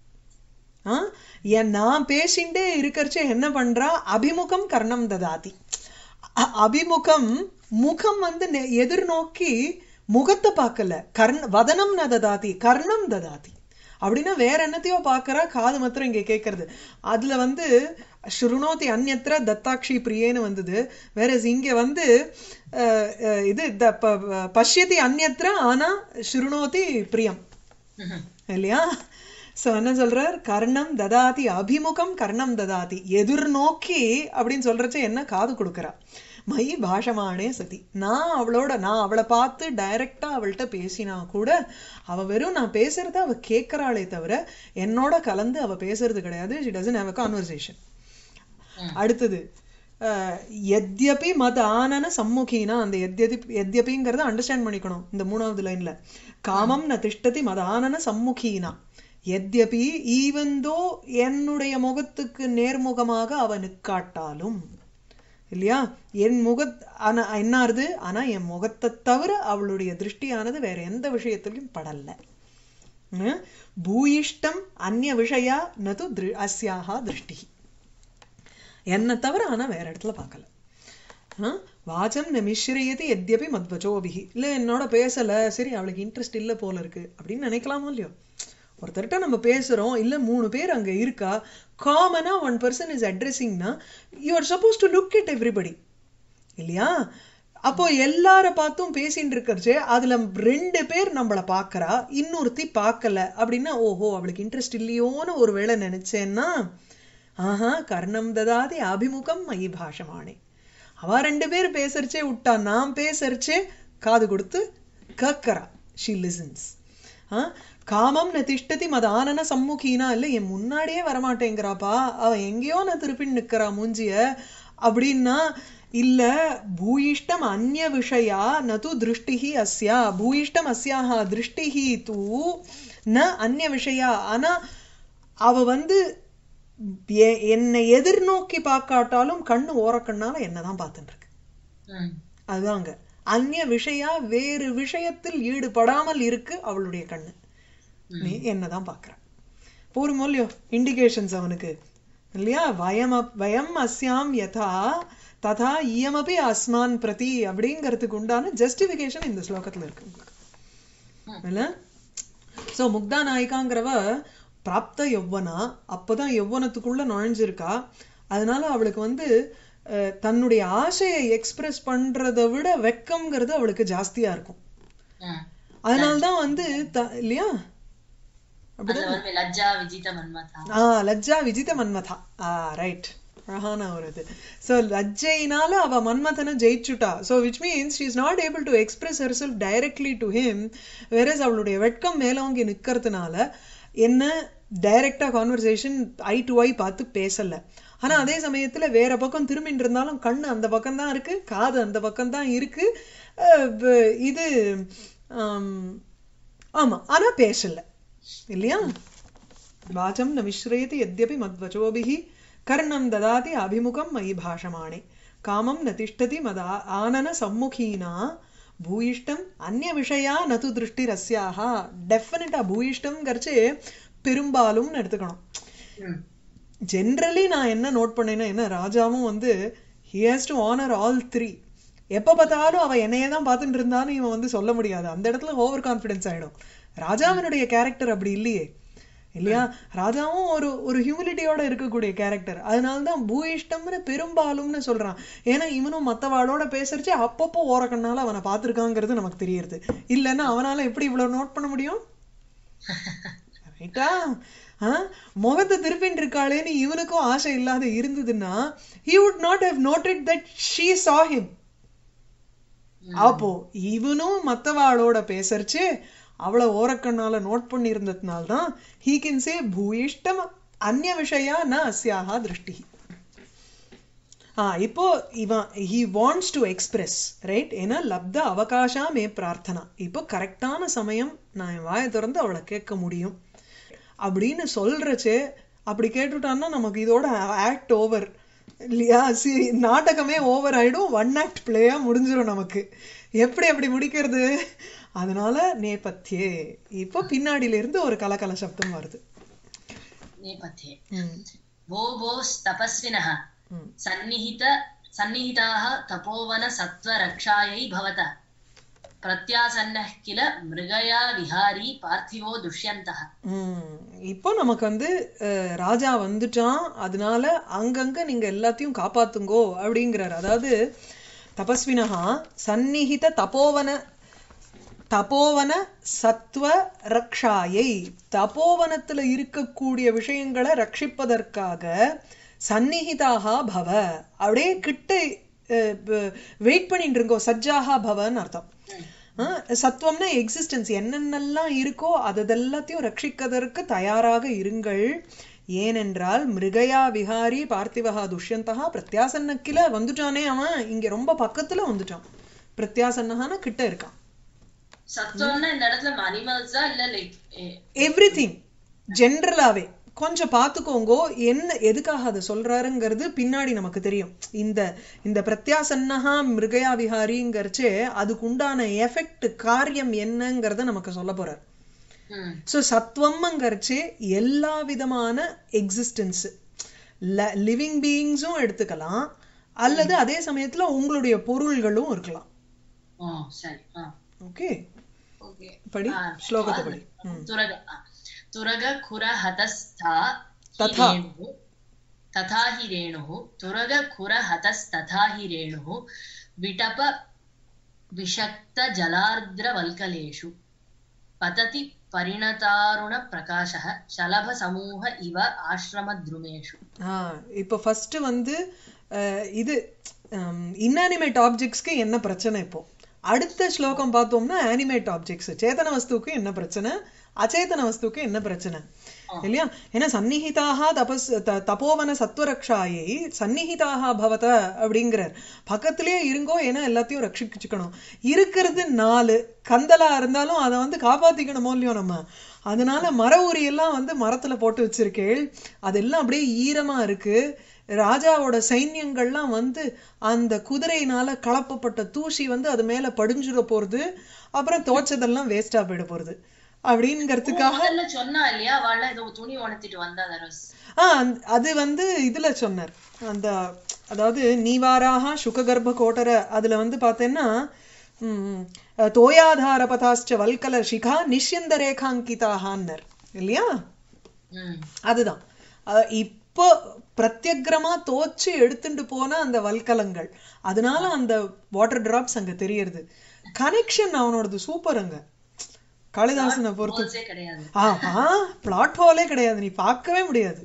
ஆ? என் நான் பேசிண்டே இருக்கறச்சே என்ன பண்றா அபிமுகம் கர்ணம் ததாதி அ- அபிமுகம் முகம் வந்து நெ- எதிர்நோக்கி முகத்தை பார்க்கல கர்ண வதனம் ந ததாதி கர்ணம் ததாதி அப்படின்னா வேற என்னத்தையோ பார்க்கறா காது மாத்திரம் இங்க கேட்கறது அதுல வந்து ஸ்ருணோதி அந்யத்ர தத்தாக்ஷி பிரியேன்னு வந்தது வேற இங்க வந்து அஹ், அஹ், இது த- ப- பஷ்யதி அந்யத்ர ஆனா ஸ்ருணோதி பிரியம் இல்லையா சோ என்ன சொல்றார் கர்ணம் ததாதி அபிமுகம் கர்ணம் ததாதி எதிர்நோக்கி அப்படின்னு சொல்றச்ச என்ன காது கொடுக்கறா மயி பாஷமானே சதி நான் அவளோட நான் அவளை பார்த்து டைரக்டா அவள்கிட்ட பேசினா கூட அவ வெறும் நான் பேசுறத அவ கேட்கறாளே தவிர என்னோட கலந்து அவ பேசுறது கிடையாது she doesn't have a conversation அடுத்தது அஹ், எத்யபி மத் ஆனன சம்முகீனா அந்த எத்யதி எத்யபிங்கிறத அண்டர்ஸ்டாண்ட் பண்ணிக்கணும் இந்த மூணாவது லைன்ல காமம் ந திஷ்டதி மத் ஆனன சம்முகீனா எத்யபி ஈவந்தோ என்னுடைய முகத்துக்கு நேர்முகமாக அவ நிற்காட்டாலும் இல்லையா என் முக ஆனா என்ன ஆறுது ஆனா என் முகத்தை தவிர அவளுடைய திருஷ்டியானது வேற எந்த விஷயத்திலையும் படல ம்? பூயிஷ்டம் அந்நிய விஷயா நது திரு அஸ்யாஹா திருஷ்டி என்னை தவிர ஆனா வேற இடத்துல பார்க்கல ஆ? வாச்சம் ந மிஸ்ரியதி எத்யபி மத்வச்சோபிஹி இல்ல என்னோட பேசல சரி அவளுக்கு இன்ட்ரெஸ்ட் இல்ல போல இருக்கு அப்படின்னு நினைக்கலாமோ இல்லையோ ஒருத்தர்கிட்ட நம்ம பேசுறோம் இல்ல மூணு பேர் அங்க இருக்கா காமனா ஒன் பர்சன் இஸ் அட்ரஸிங்னா you are suppose to look it everybody இல்லையா அப்போ எல்லார பார்த்தும் பேசிட்டு இருக்கறச்சே அதுல ரெண்டு பேர் நம்மள பாக்குறா இன்னொருத்தி பார்க்கல அப்படின்னா ஓஹோ அவளுக்கு இன்ட்ரெஸ்ட் இல்லையோன்னு ஒரு வேளை நினைச்சேன்னா ஆஹா கர்ணம் ததாதி அபிமுகம் மயி பாஷமானே அவ ரெண்டு பேர் பேசறச்சே விட்டா நான் பேசறச்சே காது கொடுத்து கேட்கறா ஷி லிசன்ஸ் காமம் ந திஷ்டதி மத ஆனன சம்முகீனா இல்ல என் முன்னாடியே வரமாட்டேங்கிறாப்பா அவ எங்கேயோ நான் திருப்பி நிக்கிறா மூஞ்சிய அப்படின்னா இல்ல பூயிஷ்டம் அந்நிய விஷயா நது திருஷ்டிஹி அஸ்யா பூயிஷ்டம் அஸ்யாஹா திருஷ்டிஹி தூ ந அந்நிய விஷயா ஆனா அவ வந்து எ- என்னை எதிர்நோக்கி பார்க்காட்டாலும் கண்ணு ஓரக்கண்ணால என்னதான் பார்த்துட்டு இருக்கு ம் அதுதாங்க அந்நிய விஷயா வேறு விஷயத்தில் ஈடுபடாமல் இருக்கு அவளுடைய கண்ணு நீ என்னதான் பார்க்கற போருமோ இல்லையோ இண்டிகேஷன்ஸ் அவனுக்கு இல்லையா வயம் அப்- வயம் அஸ்யாம் யதா ததா இயமபி அஸ்மான் பிரதி அப்படிங்கிறதுக்கு உண்டான ஜஸ்டிஃபிகேஷன் இந்த ஸ்லோகத்துல இருக்கு உங்களுக்கு இல்ல சோ முக்தா நாயிகாங்கிறவ பிராப்த யௌவனா அப்பதான் யௌவனத்துக்குள்ள நுழைஞ்சிருக்கா அதனால அவளுக்கு வந்து அஹ், தன்னுடைய ஆசையை எக்ஸ்பிரஸ் பண்றதை விட வெக்கம்ங்கிறது அவளுக்கு ஜாஸ்தியா இருக்கும் ம் அதனால்தான் வந்து த- இல்லையா அதுல வந்து லஜ்ஜா விஜித மன்மதா ஆ லஜ்ஜா விஜித மன்மதா ஆ ரைட் அழகான ஒரு இது ஸோ லஜ்ஜையினால அவ மன்மதனை ஜெயிச்சுட்டா so which means she is not able to express herself directly to him whereas அவளுடைய வெட்கம் மேலோங்கி நிற்கிறதுனால என்ன டைரக்டா கான்வர்சேஷன் ஐ டு ஐ பார்த்து பேசல ஆனா அதே சமயத்துல வேற பக்கம் திரும்பிட்டு இருந்தாலும் கண்ணு அந்த பக்கம் தான் இருக்கு காது அந்த பக்கம் தான் இருக்கு அஹ் வ- இது ஆம், ஆமா ஆனா பேசல இல்லையா வாச்சம் ந மிஸ்ரயति यद्यपि मद्वचोभिः कर्णं ददाति अभिमुखं मयि भाषमाणे कामं न तिष्ठति मद आनन सम्मुखीना பூயிஷ்டம் அந்நிய விஷயா நது திருஷ்டிரஸ்யாக டெஃபினட்டா பூயிஷ்டம் கரிச்சு பெரும்பாலும்னு எடுத்துக்கணும் ம் ஜென்ரலி நான் என்ன நோட் பண்ணேன்னா என்ன ராஜாவும் வந்து he has to honour all three எப்ப பார்த்தாலும் அவ என்னையே தான் பார்த்துட்டு இருந்தான்னு இவன் வந்து சொல்ல முடியாது அந்த இடத்துல ஓவர் கான்ஃபிடன்ஸ் ஆயிடும் ராஜாவினுடைய கேரக்டர் அப்படி இல்லையே இல்லையா ராஜாவும் ஒரு ஒரு ஹியூமிலிட்டியோட இருக்கக்கூடிய கேரக்டர் அதனால தான் பூயிஷ்டம்னு பெரும்பாலும்னு சொல்றான் ஏன்னா இவனும் மத்தவாளோட பேசுறச்சு அப்பப்போ ஓரக்கண்ணால அவனை பார்த்திருக்காங்கிறது நமக்கு தெரியுது இல்லைன்னா அவனால எப்படி இவ்வளவு நோட் பண்ண முடியும் ரைட்டா ஆ முகத்தை திருப்பின்னு இருக்காளேன்னு இவனுக்கும் ஆசை இல்லாத இருந்ததுன்னா he would not have noted that she saw him அப்போ இவனும் மத்தவாளோட பேசறச்சு அவளை ஓரக்கண்ணால நோட் பண்ணி இருந்ததுனால தான் he can say பூயிஷ்டம் அந்நிய விஷயா ந அஸ்யாஹா திருஷ்டி ஆ இப்போ இவன் he wants to express right ஏன்னா லப்த அவகாசா மே பிரார்த்தனா இப்போ கரெக்டான சமயம் நான் என் வாயை திறந்து அவளை கேட்க முடியும் அப்படின்னு சொல்றச்சு அப்படி கேட்டுட்டான்னா நமக்கு இதோட ஆக்ட் ஓவர் இல்லையா சி நாடகமே ஓவர் ஆயிடும் ஒன் ஆக்ட் பிளேயா முடிஞ்சிடும் நமக்கு எப்படி அப்படி முடிக்கிறது அதனால நேபத்தியே இப்போ பின்னாடியில இருந்து ஒரு கலகல சப்தம் வருது नेपथ्ये ம், वो भोस्तपस्विनः ம். सन्निहित सन्निहिताः तपोवनसत्त्वरक्षायै भवतः प्रत्यासन्नः किल मृगया विहारी पार्थिवो दुष्यन्तः ம், இப்போ நமக்கு வந்து அஹ், ராஜா வந்துட்டான் அதனால அங்கங்க நீங்க எல்லாத்தையும் காப்பாத்துங்கோ அப்படிங்கிறார் அதாவது தபஸ்வினஹா சந்நிஹித தபோவன தபோவன சத்வ ரக்ஷாயை தபோவனத்துல இருக்கக்கூடிய விஷயங்களை ரட்சிப்பதற்காக சந்நிஹிதாக பவ அப்படியே கிட்ட வெயிட் பண்ணிட்டு இருக்கோ சஜ்ஜாகா பவன்னு அர்த்தம் ஆஹ் சத்துவம்னா எக்ஸிஸ்டன்ஸ் என்னென்னலாம் இருக்கோ அதெல்லாத்தையும் ரட்சிக்கதற்கு தயாராக இருங்கள் ஏனென்றால் மிருகயா விஹாரி பார்த்திவஹா துஷ்யந்தகா பிரத்யாசன்னக்கில வந்துட்டானே அவன் இங்க ரொம்ப பக்கத்துல வந்துட்டான் பிரத்யாசன்னகான கிட்ட இருக்கான் சத்துவம்னா இந்த இடத்துல அனிமல்ஸ் தான் இல்ல லைக் எவ்ரி திங் ஜென்ரலாவே கொஞ்சம் பார்த்துக்கோங்கோ என்ன எதுக்காக அதை சொல்றாருங்கிறது பின்னாடி நமக்கு தெரியும் இந்த இந்த பிரத்யாசன்னஹா மிருகயா விஹாரிங்கிறச்சே அதுக்கு உண்டான எஃபெக்ட் காரியம் என்னங்கிறத நமக்கு சொல்ல போறார் ம் ஸோ சத்வம்ங்கிறச்சு எல்லா விதமான எக்ஸிஸ்டன்ஸ் லிவிங் பீயிங்ஸும் எடுத்துக்கலாம் அல்லது அதே சமயத்துல உங்களுடைய பொருள்களும் இருக்கலாம் ஓ சரி ஆ ஓகே ஓகே படி ஆ, ஸ்லோகத்தை படி ம். तुरग तुरग खुर हतस्था तथा। तथा हि रेणुः तुरग खुर हतस्तथा हि रेणुः विटप विषक्त जलार्द्रवल्कलेषु पतति परिणतारुणप्रकाशः शलभसमूह इव आश्रमद्रुमेषु ஆ இப்போ ஃபர்ஸ்ட் வந்து அஹ், இது இன்அனிமேட் ஆப்ஜெக்ட்ஸ்க்கு என்ன பிரச்சனை இப்போ அடுத்த ஸ்லோகம் பார்த்தோம்னா அனிமேட் ஆப்ஜெக்ட்ஸ் சேதன வஸ்துவுக்கு என்ன பிரச்சனை அச்சேதன வஸ்துவுக்கு என்ன பிரச்சனை இல்லையா ஏன்னா சந்நிஹிதாக தபஸ் த- தபோவன சத்வரக்ஷாயை சந்நிஹிதாக பவத அப்படிங்கிறார் பக்கத்திலேயே இருங்கோ ஏன்னா எல்லாத்தையும் ரட்சிச்சுக்கணும் இருக்கிறது நாலு கந்தலா இருந்தாலும் அதை வந்து காப்பாத்திக்கணுமோ இல்லையோ நம்ம அதனால மர உரி எல்லாம் வந்து மரத்துல போட்டு வச்சிருக்கேள் அதெல்லாம் அப்படியே ஈரமா இருக்கு ராஜாவோட சைன்யங்கள்லாம் வந்து அந்த குதிரையினால கலப்பப்பட்ட தூசி வந்து அது மேல படிஞ்சுட போறது அப்புறம் தோச்சதெல்லாம் வேஸ்டா போயிட போறது அப்படிங்கிறதுக்காக முதல்ல சொன்னா இல்லையா அவள் ஏதோ துணி உணர்த்திட்டு வந்தா தரோஸ் ஆ அந்த- அது வந்து இதுல சொன்னார் அந்த அதாவது நீவாராக சுககர்ப்ப கோட்டர அதுல வந்து பார்த்தேன்னா ம், தோயாதார பதாஸ்ச வல்கல சிகா நிஷ்யந்த ரேகாங்கிதாகன்னர் இல்லையா ம் அதுதான் அஹ் இப்போ பிரத்யக்ரமா தோச்சு எடுத்துட்டு போன அந்த வல்கலங்கள் அதனால அந்த வாட்டர் டிராப்ஸ் அங்க தெரியறது கனெக்ஷன் அவனோடது சூப்பர் அங்க காளிதாசனை பொறுத்து ஹோல்ஸே கிடையாது ஆமா பிளாட் ஹோலே கிடையாது நீ பார்க்கவே முடியாது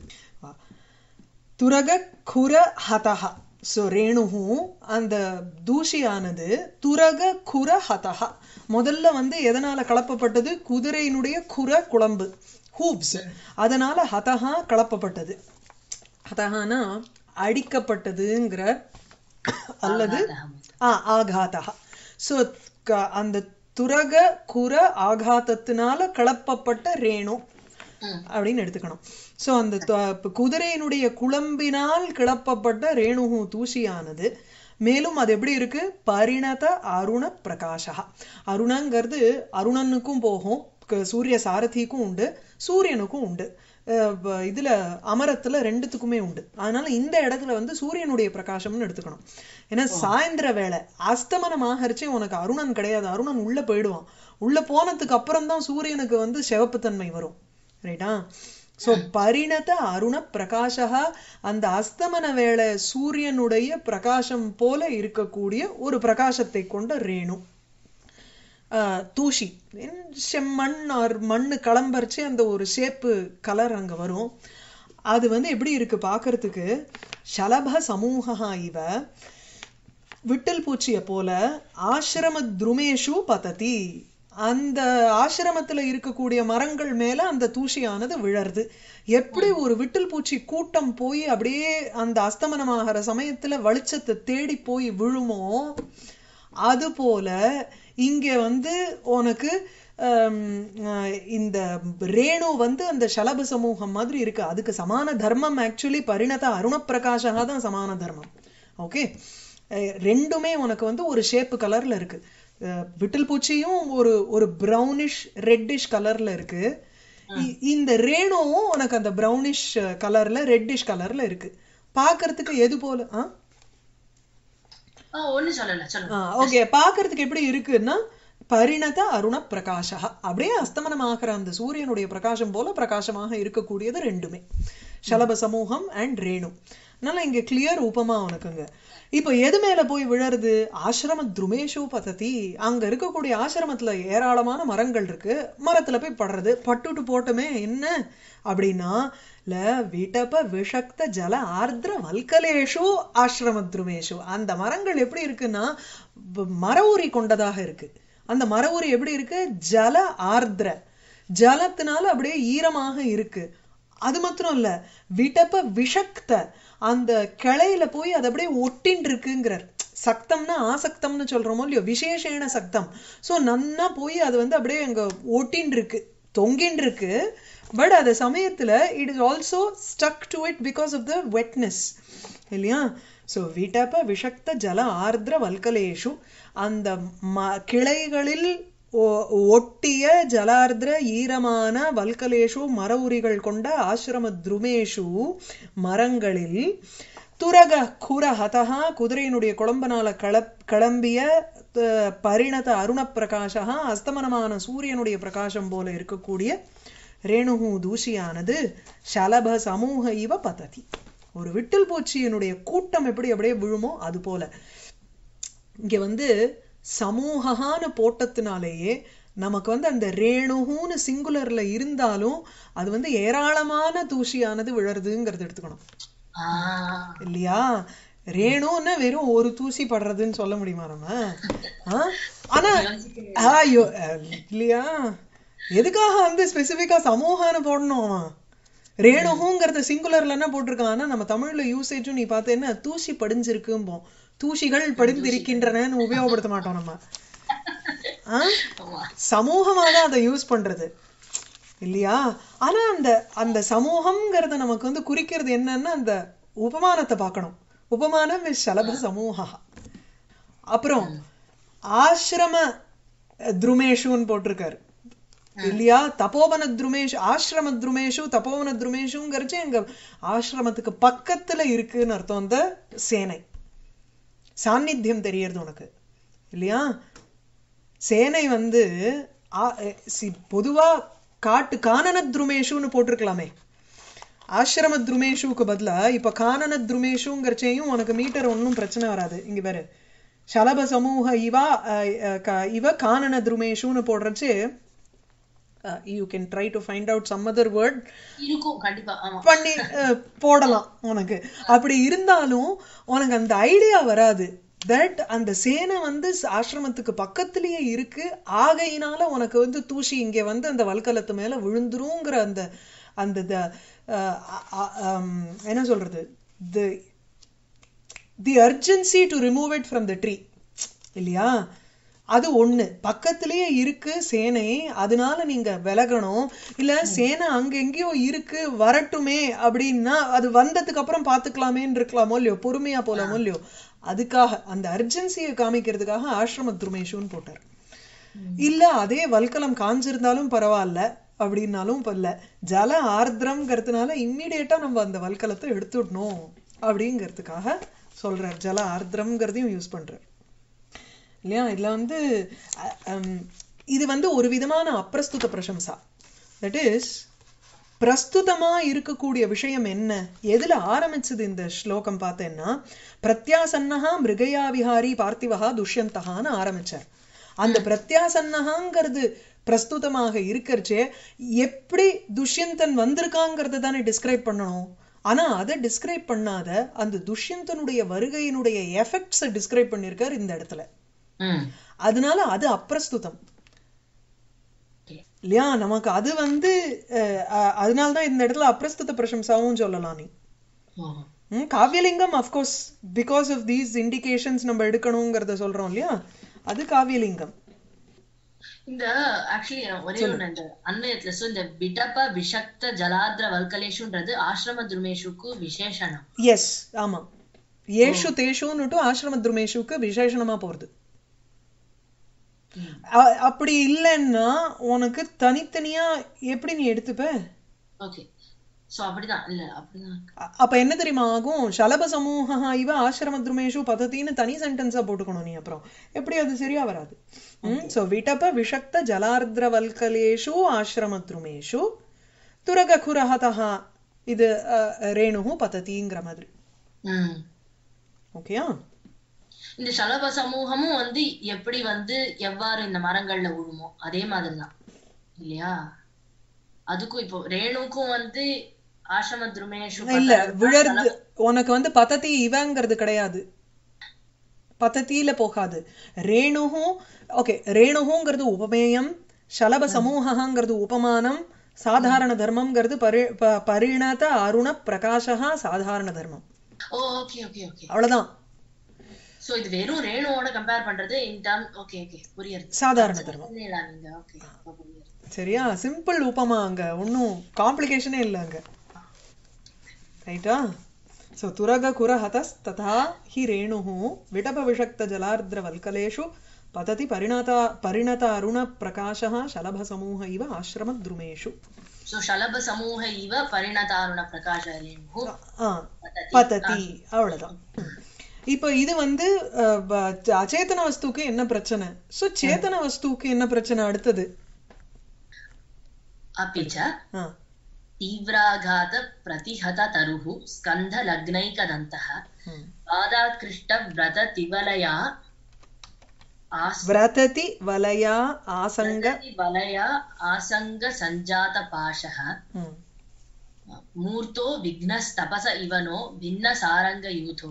துரக குர ஹதஹ ஸோ ரேணுஹு அந்த தூசியானது துரக குர ஹதஹ முதல்ல வந்து எதனால கலப்பப்பட்டது குதிரையினுடைய குர குழம்பு ஹூப்ஸ் அதனால ஹதஹா கலப்பப்பட்டது ஹதஹானா அடிக்கப்பட்டதுங்கிற அல்லது ஆ ஆகாதா ஸோ அந்த துரக குர ஆகாதத்தினால கலப்பப்பட்ட ரேணு ம் அப்படின்னு எடுத்துக்கணும் ஸோ அந்த த- இப்ப குதிரையினுடைய குழம்பினால் கிளப்பப்பட்ட ரேணுகு தூசியானது மேலும் அது எப்படி இருக்கு பரிணத அருண பிரகாஷா அருணங்கிறது அருணனுக்கும் போகும் க- சூரிய சாரதிக்கும் உண்டு சூரியனுக்கும் உண்டு அஹ் வ- இதுல அமரத்துல ரெண்டுத்துக்குமே உண்டு அதனால இந்த இடத்துல வந்து சூரியனுடைய பிரகாசம்னு எடுத்துக்கணும் ஏன்னா சாயந்தர வேளை அஸ்தமனம் ஆகரிச்சே உனக்கு அருணன் கிடையாது அருணன் உள்ள போயிடுவான் உள்ள போனதுக்கு அப்புறம் தான் சூரியனுக்கு வந்து சிவப்புத்தன்மை வரும் ரைட்டா சோ பரிணத அருண பிரகாஷா அந்த அஸ்தமன வேளை சூரியனுடைய பிரகாசம் போல இருக்கக்கூடிய ஒரு பிரகாசத்தை கொண்ட ரேணு ஆஹ் தூசி in செம்மண் ஆர் மண்ணு களம்பரிச்சு அந்த ஒரு ஷேப்பு கலர் அங்க வரும் அது வந்து எப்படி இருக்கு பார்க்கிறதுக்கு சலப சமூகா இவ விட்டல் பூச்சிய போல ஆசிரம துருமேஷு பததி அந்த ஆசிரமத்துல இருக்கக்கூடிய மரங்கள் மேல அந்த தூசியானது விழருது எப்படி ஒரு விட்டல் பூச்சி கூட்டம் போய் அப்படியே அந்த அஸ்தமனமாகிற சமயத்துல வெளிச்சத்தை தேடி போய் விழுமோ அது போல இங்க வந்து உனக்கு ஹம், அஹ், இந்த ரேணு வந்து அந்த சலப சமூகம் மாதிரி இருக்கு அதுக்கு சமான தர்மம் ஆக்சுவலி பரிணத அருணப்பிரகாஷா தான் சமான தர்மம் ஓகே ரெண்டுமே உனக்கு வந்து ஒரு ஷேப்பு கலர்ல இருக்கு அஹ், விட்டில் பூச்சியும் ஒரு ஒரு ப்ரௌனிஷ் ரெட்டிஷ் கலர்ல இருக்கு இ- இந்த ரேணுவும் உனக்கு அந்த ப்ரௌனிஷ் கலர்ல ரெட்டிஷ் கலர்ல இருக்கு பார்க்கிறதுக்கு எது போல ஆ ஆ ஒண்ணு சொல்லல சொல்லுங்க ஓகே பார்க்கிறதுக்கு எப்படி இருக்குன்னா பரிணத அருண பிரகாஷா அப்படியே அஸ்தமனமாகிற அந்த சூரியனுடைய பிரகாசம் போல பிரகாசமாக இருக்கக்கூடியது ரெண்டுமே சலப சமூகம் அண்ட் ரேணு அதனால இங்க கிளியர் உபமா உனக்குங்க இப்போ எது மேல போய் விழருது ஆசிரம துருமேஷு பததி அங்க இருக்கக்கூடிய ஆசிரமத்துல ஏராளமான மரங்கள் இருக்கு மரத்துல போய் படுறது பட்டுட்டு போட்டுமே என்ன அப்படின்னா ல விடப விஷக்த ஜல ஆர்திர வல்கலேஷு ஆசிரம துருமேஷு அந்த மரங்கள் எப்படி இருக்குன்னா வ- மர உரி கொண்டதாக இருக்கு அந்த மர உரி எப்படி இருக்கு ஜல ஆர்திர ஜலத்தினால அப்படியே ஈரமாக இருக்கு அது மாத்திரம் இல்ல விடப விஷக்த அந்த கிளையில போய் அது அப்படியே ஒட்டின்னு இருக்குங்கிறார் சக்தம்னா ஆசக்தம்னு சொல்றோமோ இல்லையோ விசேஷேன சக்தம் சோ நன்னா போய் அது வந்து அப்படியே அங்க ஒட்டின்னு இருக்கு தொங்கின்னு இருக்கு பட் அந்த சமயத்துல it is also stuck to it because of the wetness இல்லையா சோ விடப விஷக்த ஜல ஆர்திர வல்கலேஷு அந்த ம- கிளைகளில் ஒ- ஒட்டிய ஜலார்திர ஈரமான வல்கலேஷு மர உரிகள் கொண்ட ஆசிரம துருமேஷு மரங்களில் துரக குர ஹதஹா குதிரையினுடைய குழம்பனால களப் கிளம்பிய த- பரிணத அருண பிரகாஷா அஸ்தமனமான சூரியனுடைய பிரகாசம் போல இருக்கக்கூடிய ரேணுகு தூசியானது சலப சமூக இவ பததி ஒரு விட்டில் பூச்சியினுடைய கூட்டம் எப்படி அப்படியே விழுமோ அது போல இங்க வந்து சமூகஹான்னு போட்டதுனாலேயே நமக்கு வந்து அந்த ரேணுகுன்னு சிங்குலர்ல இருந்தாலும் அது வந்து ஏராளமான தூசியானது விழறதுங்கிறது எடுத்துக்கணும் ஆஹ் இல்லையா ரேணுன்னா வெறும் ஒரு தூசி படுறதுன்னு சொல்ல முடியுமா நம்ம ஆ? ஆனா ஐயோ அஹ், இல்லையா எதுக்காக வந்து ஸ்பெசிபிக்கா சமூகம்னு போடணும் ரேணுகுங்கிறத சிங்குலர்ல என்ன போட்டிருக்கான் ஆனா நம்ம தமிழ்ல யூசேஜும் நீ பார்த்தேன்னா தூசி படிஞ்சிருக்கும்போம் தூசிகள் படிந்திருக்கின்றனன்னு உபயோகப்படுத்த மாட்டோம் நம்ம ஆ? ஆமா சமூகமா தான் அதை யூஸ் பண்றது இல்லையா ஆனா அந்த அந்த சமூகம்ங்கிறத நமக்கு வந்து குறிக்கிறது என்னன்னா அந்த உபமானத்தை பார்க்கணும் உபமானம் இஸ் சலப சமூகா அப்புறம் ஆசிரம துருமேஷுன்னு போட்டிருக்காரு இல்லையா தபோவன துருமேஷு ஆசிரம துருமேஷு தபோவன துருமேஷுங்கிறச்சு எங்க ஆசிரமத்துக்கு பக்கத்துல இருக்குன்னு அர்த்தம் அந்த சேனை சாநித்தியம் தெரியறது உனக்கு இல்லையா சேனை வந்து ஆ- எ- சி- பொதுவா காட்டு கானன துருமேஷுன்னு போட்டிருக்கலாமே ஆசிரம துருமேஷுக்கு பதிலா இப்ப கானன துருமேஷுங்கிறச்சையும் உனக்கு மீட்டர் ஒன்றும் பிரச்சனை வராது இங்க பாரு சலப சமூக இவா அஹ், அஹ், க- இவ கானன துருமேஷுன்னு போடுறச்சு you can try to find out some other word இருக்கும் கண்டிப்பா ஆமா பண்ணி அஹ், போடலாம் உனக்கு அப்படி இருந்தாலும் உனக்கு அந்த ஐடியா வராது தட் அந்த சேனை வந்து ஆசிரமத்துக்கு பக்கத்திலேயே இருக்கு ஆகையினால உனக்கு வந்து தூசி இங்க வந்து அந்த வல்கலத்து மேல விழுந்துருங்கிற அந்த அந்த த- அஹ், அ- அ- அம், என்ன சொல்றது the the urgency to remove it from the tree இல்லையா அது ஒண்ணு பக்கத்திலேயே இருக்கு சேனை அதனால நீங்க விலகணும் இல்ல சேனை அங்க எங்கேயோ இருக்கு வரட்டுமே அப்படின்னா அது வந்ததுக்கு அப்புறம் பாத்துக்கலாமேன்னு இருக்கலாமோ இல்லையோ பொறுமையா போலாமோ இல்லையோ அதுக்காக அந்த அர்ஜென்சியை காமிக்கிறதுக்காக ஆசிரம துருமேஷுன்னு போட்டார் இல்ல அதே வல்கலம் காஞ்சிருந்தாலும் பரவாயில்ல அப்படின்னாலும் இப்ப இல்ல ஜல ஆர்திரம்ங்கிறதுனால இம்மிடியேட்டா நம்ம அந்த வல்கலத்தை எடுத்துடணும் அப்படிங்கிறதுக்காக சொல்றார் ஜல ஆர்திரம்ங்கிறதையும் யூஸ் பண்றார் இல்லையா இதுல வந்து அ, அம், இது வந்து ஒரு விதமான அப்பிரஸ்துத பிரசம்சா தட் இஸ் பிரஸ்துதமா இருக்கக்கூடிய விஷயம் என்ன எதுல ஆரம்பிச்சது இந்த ஸ்லோகம் பார்த்தேன்னா பிரத்யாசன்னஹா மிருகயா விஹாரி பார்த்திவஹா துஷ்யந்தகான்னு ஆரம்பிச்சார் அந்த பிரத்யாசன்னகாங்கிறது பிரஸ்துதமாக இருக்கறச்சே எப்படி துஷ்யந்தன் வந்திருக்காங்கிறத தானே டிஸ்கிரைப் பண்ணணும் ஆனா அதை டிஸ்கிரைப் பண்ணாத அந்த துஷ்யந்தனுடைய வருகையினுடைய எஃபெக்ட்ஸை டிஸ்கிரைப் பண்ணியிருக்கார் இந்த இடத்துல ம் அதனால அது அப்பிரஸ்துதம் Okay. இல்லையா நமக்கு அது வந்து அஹ், அஹ், அதனாலதான் இந்த இடத்துல அப்பிரஸ்துத பிரசம்சாவும் சொல்லலாம் நீ ஓ ம், காவியலிங்கம் of course because of these indications நம்ம எடுக்கணுங்கிறத சொல்றோம் இல்லையா அது காவியலிங்கம் இந்த ஆக்சுவலி ஒரே ஒண்ணு இந்த அன்வயத்துல so இந்த விடப விஷக்த ஜலாத்ர வல்கலேஷுன்றது ஆசிரம துருமேஷுக்கு விசேஷணம் எஸ் ஆமா ஏஷு தேஷுன்னுட்டு ஆசிரம துருமேஷுக்கு விசேஷணமா போறது அ- அப்படி இல்லைன்னா உனக்கு தனித்தனியா எப்படி நீ எடுத்துப்ப ஓகே சோ அப்படிதான் இல்ல அப்படிதான் அ- அப்ப என்ன தெரியுமா ஆகும் சலப சமூக இவ ஆசிரம துருமேஷு பதத்தின்னு தனி சென்டென்ஸா போட்டுக்கணும் நீ அப்புறம் எப்படி அது சரியா வராது சோ விடப விஷக்த ஜலார்திர வல்கலேஷு ஆசிரம துருமேஷு துரக குரஹதா இது அஹ், ரேணுகு பததிங்கிற மாதிரி ம் ஓகேயா இந்த சலப சமூகமும் வந்து எப்படி வந்து எவ்வாறு இந்த மரங்கள்ல விழுமோ அதே மாதிரிதான் இல்லையா அதுக்கும் இப்போ ரேணுக்கும் வந்து ஆசிரம துருமேஷு இல்ல விழறது உனக்கு வந்து பததி இவங்கிறது கிடையாது பதத்தியில போகாது ரேணுகும் ஓகே ரேணுகுங்கிறது உபமேயம் சலப சமூகங்கிறது உபமானம் சாதாரண தர்மம்ங்கிறது பரி ப- பரிணத அருண பிரகாஷா சாதாரண தர்மம் ஓ ஓகே ஓகே ஓகே அவ்வளவுதான் சோ இது வெறும் ரேணுவோட கம்பேர் பண்றது இன் டர்ம் ஓகே ஓகே புரியுது சாதாரண தர்மம் சொன்னீங்களா நீங்க ஓகே புரியுது சரியா சிம்பிள் உபமா அங்க ஒன்னும் காம்ப்ளிகேஷனே இல்ல அங்க ரைட்டா சோ துரக குரஹதஸ் ததா ஹி ரேணுः விடப விஷக்த ஜலார்द्र வல்கலேஷு பததி பரிணதா பரிணத அருண பிரகாஷः शलभ समूह इव आश्रम द्रुमेषु சோ ஷலப சமூக இவ பரிணதாருண பிரகாஷ ரேணு ஆ பததி அவ்வளவுதான் இப்போ இது வந்து அஹ், ப- அச்சேதன வஸ்துக்கு என்ன பிரச்சனை சோ சேதன வஸ்துக்கு என்ன பிரச்சனை அடுத்தது अपि च ஆ तीव्राघात प्रतिहत तरुः स्कन्धलग्नैकदन्तः ம். पादात्कृष्टव्रततिवलया व्रतति वलया आसङ्ग आसङ्गवलया आसङ्गसञ्जातपाशः ம். मूर्तो विघ्नस्तपस इव नो भिन्नसारङ्गयूथो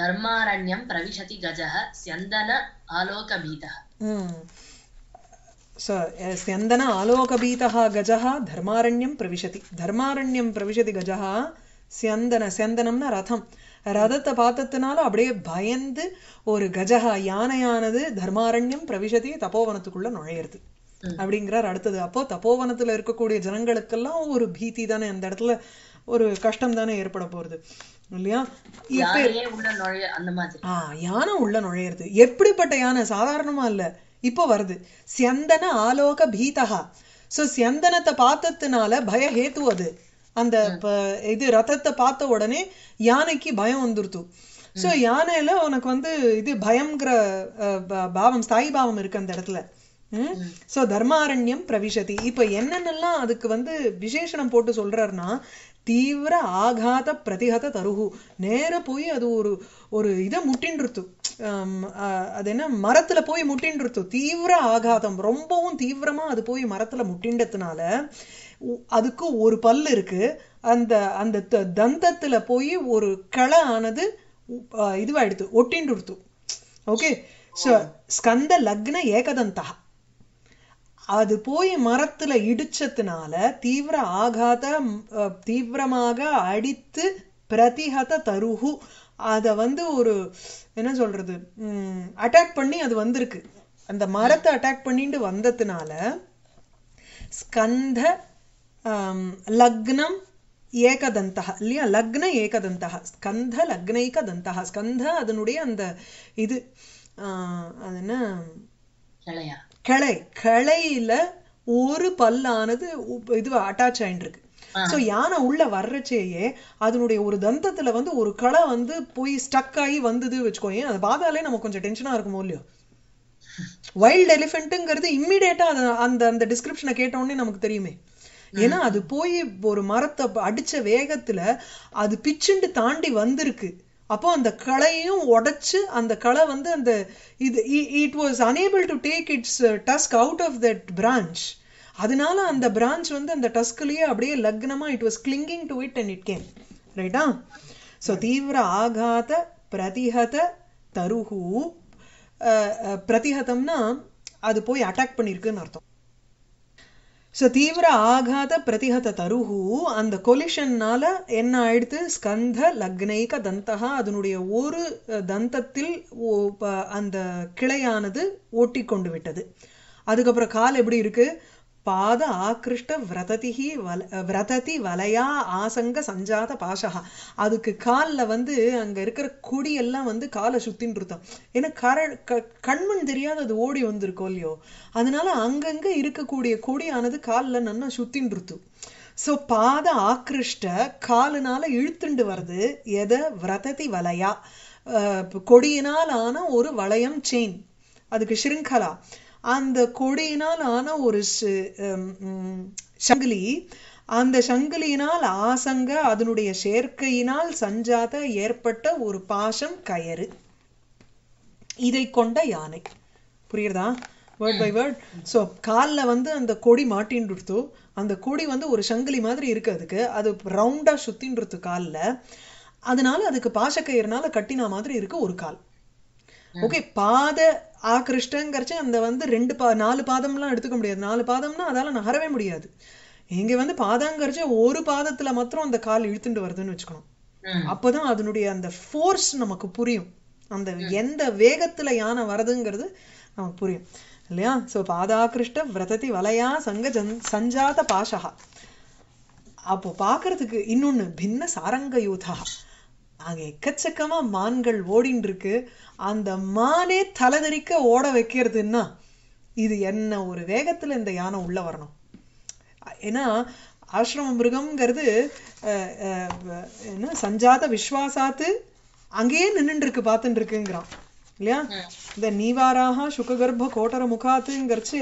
धर्मारण्यं प्रविशति गजः स्यन्दन आलोकभीतः ம். स स्यन्दन आलोकभीतः गजः धर्मारण्यं प्रविशति धर्मारण्यं प्रविशति गजः ஸ்யந்தன ஸ்யந்தனம்னா ரதம் ரதத்தை பார்த்ததுனால அப்படியே பயந்து ஒரு கஜகா யானையானது தர்மாரண்யம் பிரவிசதி தப்போவனத்துக்குள்ள நுழையிறது ம். அப்படிங்கிறார் அடுத்தது அப்போ தப்போவனத்துல இருக்கக்கூடிய ஜனங்களுக்கெல்லாம் ஒரு பீதி தானே அந்த இடத்துல ஒரு கஷ்டம் தானே ஏற்பட போறது இல்லையா இப்ப யாரையே உள்ள நுழைய அந்த மாதிரி ஆ யானை உள்ள நுழையிறது எப்படிப்பட்ட யானை சாதாரணமா இல்ல இப்போ வருது ஸ்யந்தன ஆலோக பீதகா சோ ஸ்யந்தனத்தை பார்த்ததுனால பய ஹேத்து அது அந்த ப- இது ரதத்தை பார்த்த உடனே யானைக்கு பயம் வந்துருத்து சோ யானையில உனக்கு வந்து இது பயம்ங்கிற அஹ், பா- பாவம் ஸ்தாயி பாவம் இருக்கு அந்த இடத்துல ம் சோ தர்மாரண்யம் பிரவிசதி இப்ப என்னென்னலாம் அதுக்கு வந்து விசேஷணம் போட்டு சொல்றாருன்னா தீவிர ஆகாத பிரதிகத தருகு நேர போய் அது ஒரு ஒரு இதை முட்டின்றுத்து ஆம், அஹ், அது என்ன மரத்துல போய் முட்டின்றுத்து தீவிர ஆகாதம் ரொம்பவும் தீவிரமா அது போய் மரத்துல முட்டின்றதுனால உ- அதுக்கு ஒரு பல்லு இருக்கு அந்த அந்த த- தந்தத்துல போய் ஒரு களை ஆனது உ- அஹ், இதுவாயிடுத்து ஒட்டின்றுத்து ஓகே ஸோ ஸ்கந்த லக்ன ஏகதந்தா அது போய் மரத்துல இடிச்சதுனால தீவிர ஆகாத ம், அஹ், தீவிரமாக அடித்து பிரதிஹத தருகு அத வந்து ஒரு என்ன சொல்றது அட்டாக் பண்ணி அது வந்திருக்கு அந்த மரத்தை அட்டாக் பண்ணிட்டு வந்ததுனால ஸ்கந்த ஆம், லக்னம் ஏகதந்தா இல்லையா லக்ன ஏகதந்தா ஸ்கந்த லக்னைகதந்தா ஸ்கந்த அதனுடைய அந்த இது ஆஹ், அது என்ன கிளையா கிளை கிளையில ஒரு பல்லானது உப்- இது அட்டாச் ஆயிருக்கு ஆ. சோ யானை உள்ள வர்றச்சேயே அதனுடைய ஒரு தந்தத்துல வந்து ஒரு களை வந்து போய் ஸ்டக் ஆகி வந்தது வச்சுக்கோயேன் அதை பார்த்தாலே நமக்கு கொஞ்சம் டென்ஷனா இருக்குமோ இல்லையோ வைல்ட் எலிஃபென்ட்டுங்கிறது இம்மிடியேட்டா அந்த அந்த டிஸ்கிரிப்ஷனை கேட்ட உடனே நமக்கு தெரியுமே ஏன்னா அது போய் ஒரு மரத்தை ப- அடிச்ச வேகத்துல அது பிச்சுண்டு தாண்டி வந்திருக்கு அப்போ அந்த களையும் உடைச்சு அந்த களை வந்து அந்த இது it was unable to take its task out of that branch அதனால அந்த பிரான்ச் வந்து அந்த டஸ்க்லயே அப்படியே லக்னமா it was clinging to it and it came ரைட்டா ஸோ தீவிர ஆகாத பிரதிஹத தருகு அஹ், அஹ், பிரதிஹதம்னா அது போய் அட்டாக் பண்ணிருக்குன்னு அர்த்தம் ஸோ தீவிர ஆகாத பிரதிஹத தருகு அந்த கொலிஷன்னால என்ன ஆயிடுத்து ஸ்கந்த லக்னைக தந்தகா அதனுடைய ஒரு அஹ், தந்தத்தில் ஓ- ப- அந்த கிளையானது ஓட்டி கொண்டு விட்டது அதுக்கப்புறம் கால் எப்படி இருக்கு பாத ஆக்ருஷ்ட விரததிஹி வல விரததி வலையா ஆசங்க சஞ்சாத பாஷகா அதுக்கு கால்ல வந்து அங்க இருக்கிற கொடி எல்லாம் வந்து காலை சுத்தின்னு இருந்தோம் ஏன்னா கர க- கண்மண் தெரியாத அது ஓடி வந்திருக்கோ இல்லையோ அதனால அங்கங்க இருக்கக்கூடிய கொடியானது கால்ல நன்னா சுத்தின்னு இருத்து சோ பாத ஆக்ருஷ்ட காலுனால இழுத்துண்டு வருது எதை விரததி வலையா அஹ் கொடியினால் ஆன ஒரு வளையம் செயின் அதுக்கு ஷிருங்கலா அந்த கொடியினால் ஆன ஒரு ஷி- ஹம், ம், சங்கிலி அந்த சங்கிலியினால் ஆசங்க அதனுடைய சேர்க்கையினால் சஞ்சாத ஏற்பட்ட ஒரு பாசம் கயறு இதை கொண்ட யானை புரியுறதா வேர்ட் பை வேர்ட் ஸோ காலில் வந்து அந்த கொடி மாட்டின்றது அந்த கொடி வந்து ஒரு சங்கிலி மாதிரி இருக்கு அதுக்கு அது ரவுண்டா சுத்தின்றது காலில் அதனால அதுக்கு பாசக்கயிறுனால கட்டினா மாதிரி இருக்கு ஒரு கால் ஓகே பாத ஆகிருஷ்டங்கிறச்சு அந்த வந்து ரெண்டு பா நாலு பாதம்லாம் எடுத்துக்க முடியாது நாலு பாதம்னா அதால நகரவே முடியாது இங்க வந்து பாதாங்கரிச்சு ஒரு பாதத்துல மாத்திரம் அந்த கால் இழுத்துட்டு வருதுன்னு வச்சுக்கணும் ம். அப்பதான் அதனுடைய அந்த ஃபோர்ஸ் நமக்கு புரியும் அந்த எந்த வேகத்துல யானை வருதுங்கிறது நமக்கு புரியும் இல்லையா சோ பாதாகிருஷ்ட விரததி வலையா சங்க ஜன்- சஞ்சாத பாஷகா அப்போ பார்க்கிறதுக்கு இன்னொன்னு பின்ன சாரங்க யூதா அங்க எக்கச்சக்கமா மான்கள் ஓடின்னு இருக்கு அந்த மானே தலதெறிக்க ஓட வைக்கிறதுன்னா இது என்ன ஒரு வேகத்துல இந்த யானை உள்ள வரணும் ஏன்னா ஆசிரம மிருகம்ங்கிறது அஹ், அஹ், என்ன சஞ்சாத விஸ்வாசாத்து அங்கேயே நின்னுட்டு இருக்கு பார்த்துட்டு இருக்குங்கிறான் இல்லையா இந்த நீவாராக சுககர்ப்ப கோட்டர முகாத்துங்கிறச்சு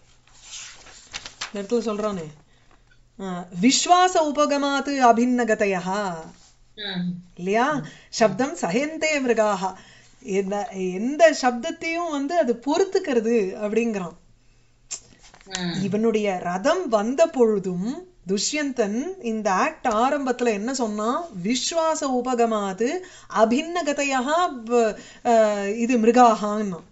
இந்த இடத்துல சொல்றானே அஹ், விஸ்வாச உபகமாத்து அபிநகதையா ம். இல்லையா சப்தம் சஹந்தே மிருகாக எந்த எந்த சப்தத்தையும் வந்து அது பொறுத்துக்கிறது அப்படிங்கிறான் ம். இவனுடைய ரதம் வந்த பொழுதும் துஷ்யந்தன் இந்த ஆக்ட் ஆரம்பத்துல என்ன சொன்னான் விஸ்வாச உபகமாது அபிநகதையா இது மிருகாகான்னா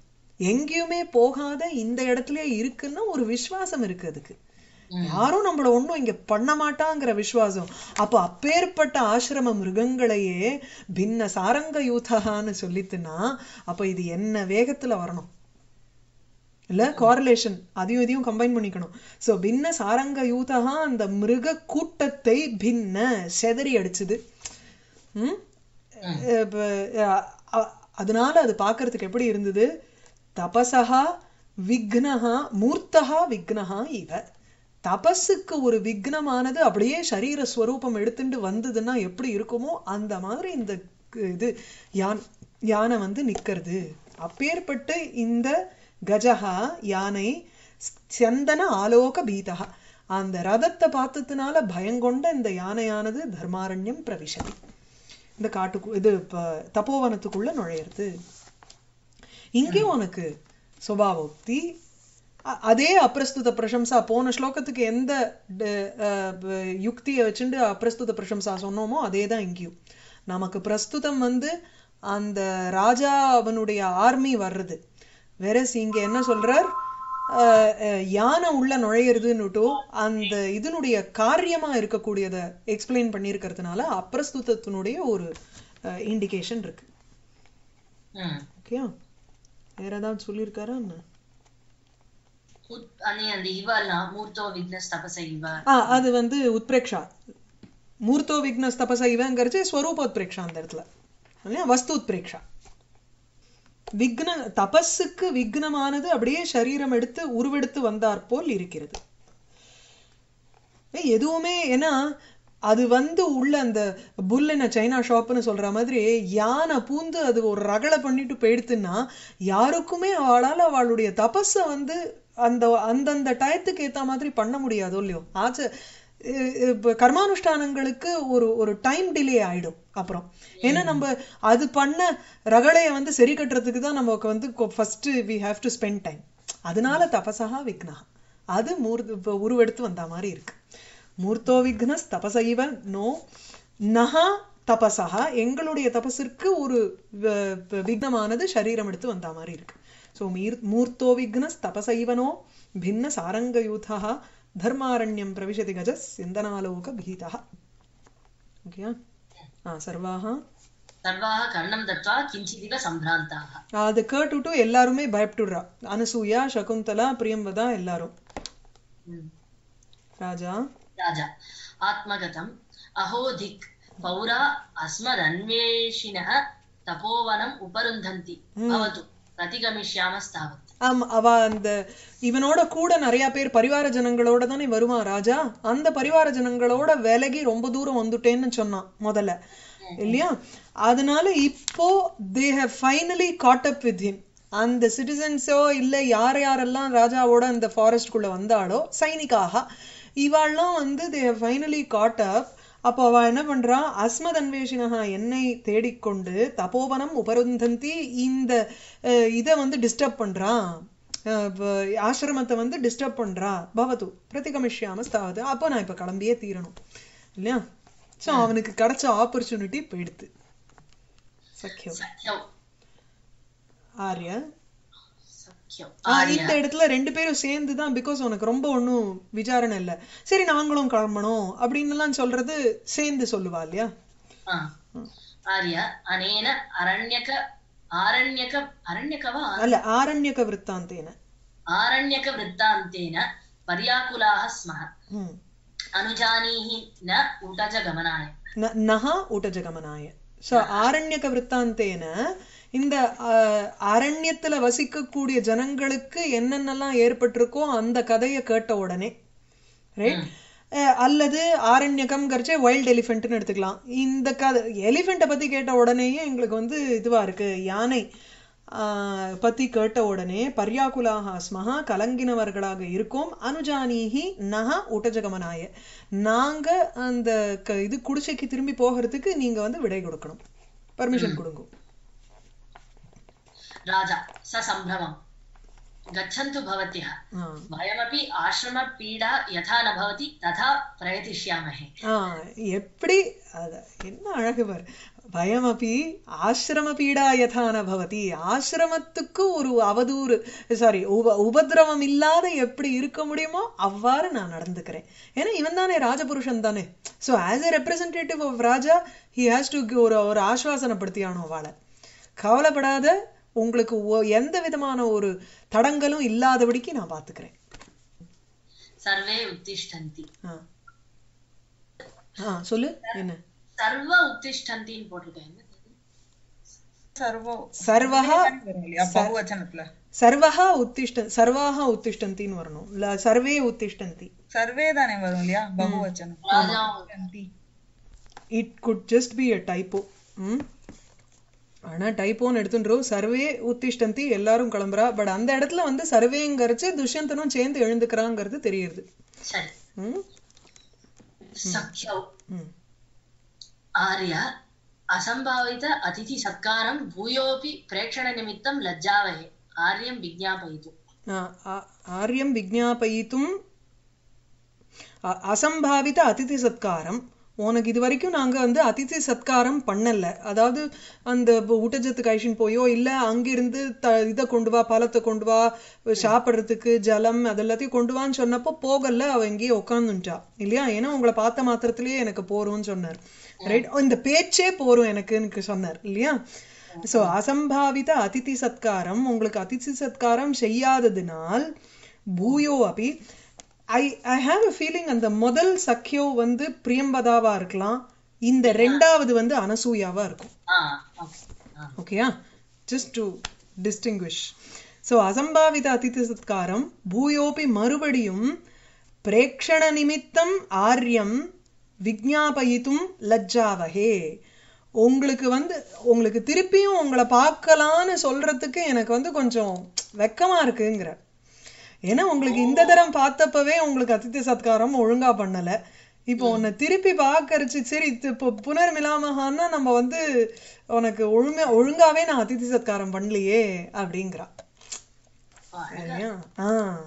எங்கேயுமே போகாத இந்த இடத்துலயே இருக்குன்னா ஒரு விசுவாசம் இருக்கு அதுக்கு ம். யாரும் நம்மள ஒண்ணும் இங்க பண்ண மாட்டாங்கிற விசுவாசம் அப்போ அப்பேற்பட்ட ஆசிரம மிருகங்களையே பின்ன சாரங்க யூதகான்னு சொல்லித்துன்னா அப்ப இது என்ன வேகத்துல வரணும் இல்ல காரலேஷன் அதையும் இதையும் கம்பைன் பண்ணிக்கணும் சோ பின்ன சாரங்க யூதகா அந்த மிருக கூட்டத்தை பின்ன செதறி அடிச்சுது ம் இப்ப, அஹ், அ- அதனால அது பார்க்கிறதுக்கு எப்படி இருந்தது தபசஹா விக்னஹா மூர்த்தஹா விக்னஹா இவ தபஸுக்கு ஒரு விக்னமானது அப்படியே சரீர ஸ்வரூபம் எடுத்துட்டு வந்ததுன்னா எப்படி இருக்குமோ அந்த மாதிரி இந்த க- இது யான் யானை வந்து நிக்கிறது அப்பேற்பட்டு இந்த கஜஹா யானை சந்தன ஆலோக பீதஹா அந்த ரதத்தை பார்த்ததுனால பயங்கொண்ட இந்த யானையானது தர்மாரண்யம் பிரவிசதி இந்த காட்டுக்கு இது ப- தபோவனத்துக்குள்ள நுழையிறது இங்கேயும் உனக்கு சுபாவோக்தி அ- அதே அப்பிரஸ்துத பிரசம்சா போன ஸ்லோகத்துக்கு எந்த ட- அஹ், ப- யுக்தியை வச்சுட்டு அப்பிரஸ்துத பிரசம்சா சொன்னோமோ அதே தான் இங்கேயும் நமக்கு பிரஸ்துதம் வந்து அந்த ராஜா அவனுடைய ஆர்மி வர்றது வெரஸ் இங்க என்ன சொல்றார் அஹ், அஹ், யானை உள்ள நுழையிறதுன்னுட்டோ அந்த இதனுடைய காரியமா இருக்கக்கூடியத எக்ஸ்பிளைன் பண்ணியிருக்கிறதுனால அப்பிரஸ்துதத்தினுடைய ஒரு இண்டிகேஷன் இருக்கு ம். ஓகேயா வேற ஏதாவது சொல்லியிருக்காரா என்ன உத்- அனே அந்த இவெல்லாம் மூர்த்தோ விக்னஸ் தபச இவ ஆ அது வந்து உத்பிரேக்ஷா மூர்த்தோ விக்னஸ் தபச இவங்கிறச்சு ஸ்வரூப உத்பிரேக்ஷா அந்த இடத்துல இல்லையா வஸ்து உத்பிரேக்ஷா விக்ன தபஸுக்கு விக்னமானது அப்படியே சரீரம் எடுத்து உருவெடுத்து வந்தாற் போல் இருக்கிறது ஏய், எதுவுமே ஏன்னா அது வந்து உள்ள அந்த புல்லின சைனா ஷாப்னு சொல்ற மாதிரி யானை பூந்து அது ஒரு ரகளை பண்ணிட்டு போயிடுத்துன்னா யாருக்குமே அவளால அவளுடைய தபஸை வந்து அந்த அந்தந்த டயத்துக்கு ஏத்த மாதிரி பண்ண முடியாதோ இல்லையோ ஆச்ச இ- இப்ப கர்மானுஷ்டானங்களுக்கு ஒரு ஒரு டைம் டிலே ஆயிடும் அப்புறம் ஏன்னா நம்ம அது பண்ண ரகளைய வந்து சரி கட்டுறதுக்கு தான் நமக்கு வந்து first we have to spend time அதனால தபசகா விக்னஹா அது மூர் இப்ப உருவெடுத்து வந்த மாதிரி இருக்கு மூர்த்தோ விக்னஸ் தபசைவ நோ நஹா தபசஹா எங்களுடைய தபஸிற்கு ஒரு வ- வ- விக்னமானது சரீரம் எடுத்து வந்த மாதிரி இருக்கு ஸோ மீர் மூர்த்தோ விக்னஸ் தபசைவனோ பின்ன சாரங்கயூதா தர்மாரண்யம் பிரவிशति கஜ சிந்தனாலோக பீதா ஓகேயா ஆ சர்வாக சர்வாக கர்ணம் தத்வா கிஞ்சிதிவ சம்பிராந்தாக அது கேட்டுட்டு எல்லாருமே பயப்பட்டுடுறா அனசூயா சகுந்தலா பிரியம்பதா எல்லாரும் ம். ராஜா ராஜா ஆத்மகதம் அஹோ திக் பௌரா அஸ்மதன்வேஷினः தபோவனம் உபருந்தந்தி அவது பிரதிகமிஷ்யாமஸ்தாவத் ஆமா அவ அந்த இவனோட கூட நிறைய பேர் பரிவார ஜனங்களோட தானே வருவான் ராஜா அந்த பரிவார ஜனங்களோட விலகி ரொம்ப தூரம் வந்துட்டேன்னு சொன்னான் முதல்ல இல்லையா அதனால இப்போ they have finally caught up with him அந்த சிட்டிசன்ஸோ இல்ல யார் யாரெல்லாம் ராஜாவோட அந்த ஃபாரஸ்ட்குள்ள வந்தாளோ சைனிக்காக இவாள்லாம் வந்து they have finally caught up அப்போ அவ என்ன பண்றா அஸ்மத் அன்வேஷினஹா என்னை தேடிக்கொண்டு தபோவனம் உபருந்தந்தி இந்த அஹ், இத வந்து டிஸ்டர்ப் பண்றா அஹ், ப- ஆசிரமத்தை வந்து டிஸ்டர்ப் பண்றா பவது பிரதிகமிஷ்யாம ஸ்தாவது அப்போ நான் இப்ப கிளம்பியே தீரணும் இல்லையா சோ அவனுக்கு கிடைச்ச ஆப்பர்ச்சுனிட்டி போயிடுத்து சக்கியம் சக்கியம் ஆர்யா சக்கியம் ஆ, இந்த இடத்துல ரெண்டு பேரும் சேர்ந்து தான் பிகாஸ் உனக்கு ரொம்ப ஒண்ணும் விசாரணை இல்ல சரி நாங்களும் கிளம்பணும் அப்படின்னு எல்லாம் சொல்றது சேர்ந்து சொல்லுவா இல்லையா ஆ. ஆர்ய அனேன அரண்யக ஆரண்யக அரண்யகவா அல்ல ஆரண்யக விற்த்தாந்தேன ஆரண்யக விற்த்தாந்தேன பர்யாக்குலாக ஸ்மः ம். அனுஜானீஹி ந உடஜ கமனாய ந- நஹா ஊட்டஜகமனாய சோ ஆரண்யக விற்த்தாந்தேன இந்த அஹ், அரண்யத்துல வசிக்கக்கூடிய ஜனங்களுக்கு என்னென்னலாம் ஏற்பட்டிருக்கோ அந்த கதையை கேட்ட உடனே ரைட் அல்லது ஆரண்யகம்ங்கிறச்சே வைல்ட் எலிஃபென்ட்னு எடுத்துக்கலாம் இந்த கதை எலிஃபெண்ட்டை பத்தி கேட்ட உடனேயே எங்களுக்கு வந்து இதுவா இருக்கு யானை ஆஹ், பத்தி கேட்ட உடனே பர்யாக்குலாக ஸ்மஹா கலங்கினவர்களாக இருக்கோம் அனுஜானீஹி நஹ ஊட்டஜகமனாய நாங்க அந்த க- இது குடிசைக்கு திரும்பி போகிறதுக்கு நீங்க வந்து விடை கொடுக்கணும் பர்மிஷன் கொடுங்க ராஜா ச சம்பிரமம் गच्छन्तु भवत्यः ஆ वयमपि आश्रमपीडा यथा न भवति तथा प्रयतिष्यामहे ஆ எப்படி அத என்ன அழகு பாரு பயமபி ஆசிரம பீடா யதா ந பவதி ஆசிரமத்துக்கு ஒரு அவதூறு சாரி உப உபதிரவம் இல்லாத எப்படி இருக்க முடியுமோ அவ்வாறு நான் நடந்துக்கிறேன் ஏன்னா இவன் தானே ராஜபுருஷன் தானே so as a representative of raja he has to ஒரு ஒரு ஆஸ்வாசனப்படுத்தியானோ வாழை கவலைப்படாத உங்களுக்கு ஒ- எந்த விதமான ஒரு தடங்களும் இல்லாதபடிக்கு நான் பார்த்துக்கிறேன் सर्वे उत्तिष्ठन्ति ஆ ஆ சொல்லு என்ன सर्व उत्तिष्ठन्तिன்னு போட்டிருக்கேன் சர்வோ சர்வஹா வரும் இல்லையா பகுவச்சனத்துல சர்வஹா உத்திஷ்ட சர்வாஹா உத்திஷ்டந்தின்னு வரணும் இல்ல சர்வே உத்திஷ்டந்தி சர்வே தானே வரும் இல்லையா பகுவச்சனம் ராஜா it could just be a typo hmm ஆனா டைப்போன்னு எடுத்துன்றோம் சர்வே உத்திஷ்டந்தி எல்லாரும் கிளம்புறா பட் அந்த இடத்துல வந்து சர்வேங்கிறச்சு துஷ்யந்தனும் சேர்ந்து எழுந்துக்கிறாங்கிறது தெரியுது சரி ம் सख्यौ ம் आर्य असम्भावित अतिथि सत्कारं भूयोऽपि प्रेक्षणनिमित्तं लज्जावहे आर्यं विज्ञापयितुम् ஆ, ஆ- ஆர்யம் விஜ்ஞாபயித்தும் அ- அசம்பாவித அதிதி சத்காரம் உனக்கு இது வரைக்கும் நாங்க வந்து அதிதி சத்காரம் பண்ணல அதாவது அந்த ப- ஊட்டச்சத்து கைஷன் போயோ இல்ல அங்கிருந்து த இதை கொண்டு வா பழத்தை கொண்டு வா சாப்பிடுறதுக்கு ஜலம் அது எல்லாத்தையும் கொண்டு வான்னு சொன்னப்போ போகல அவ இங்கேயே உட்காந்துட்டா இல்லையா ஏன்னா உங்களை பார்த்த மாத்திரத்திலேயே எனக்கு போறோம்னு சொன்னார் ரைட் இந்த பேச்சே போறோம் எனக்குன்னு சொன்னார் இல்லையா சோ அசம்பாவித அதிதி சத்காரம் உங்களுக்கு அதிதி சத்காரம் செய்யாததினால் பூயோ அபி I I have a feeling அந்த முதல் சக்கியோ வந்து பிரியம்பதாவா இருக்கலாம் இந்த ரெண்டாவது வந்து அனசூயாவா இருக்கும் ஆ ஓகே ஆ ஓகேயா ஜஸ்ட் டு டிஸ்டிங்விஷ் ஸோ அசம்பாவித அதிதி சத்காரம் பூயோபி மறுபடியும் பிரேக்ஷண நிமித்தம் ஆர்யம் விஜ்ஞாபயித்தும் லஜ்ஜாவஹே உங்களுக்கு வந்து உங்களுக்கு திருப்பியும் உங்களை பார்க்கலான்னு சொல்றதுக்கு எனக்கு வந்து கொஞ்சம் வெக்கமா இருக்குங்கிற ஏன்னா உங்களுக்கு இந்த தரம் பார்த்தப்பவே உங்களுக்கு அதித்தி சத்காரம் ஒழுங்கா பண்ணல இப்போ உன்னை திருப்பி பார்க்கறச்சு சரி இது இப்போ புனர்மிலாமகான்னா நம்ம வந்து உனக்கு ஒழுங்கா ஒழுங்காவே நான் அதித்தி சத்காரம் பண்ணலையே அப்படிங்கிறா ஓ, அழகா. சரியா ஆ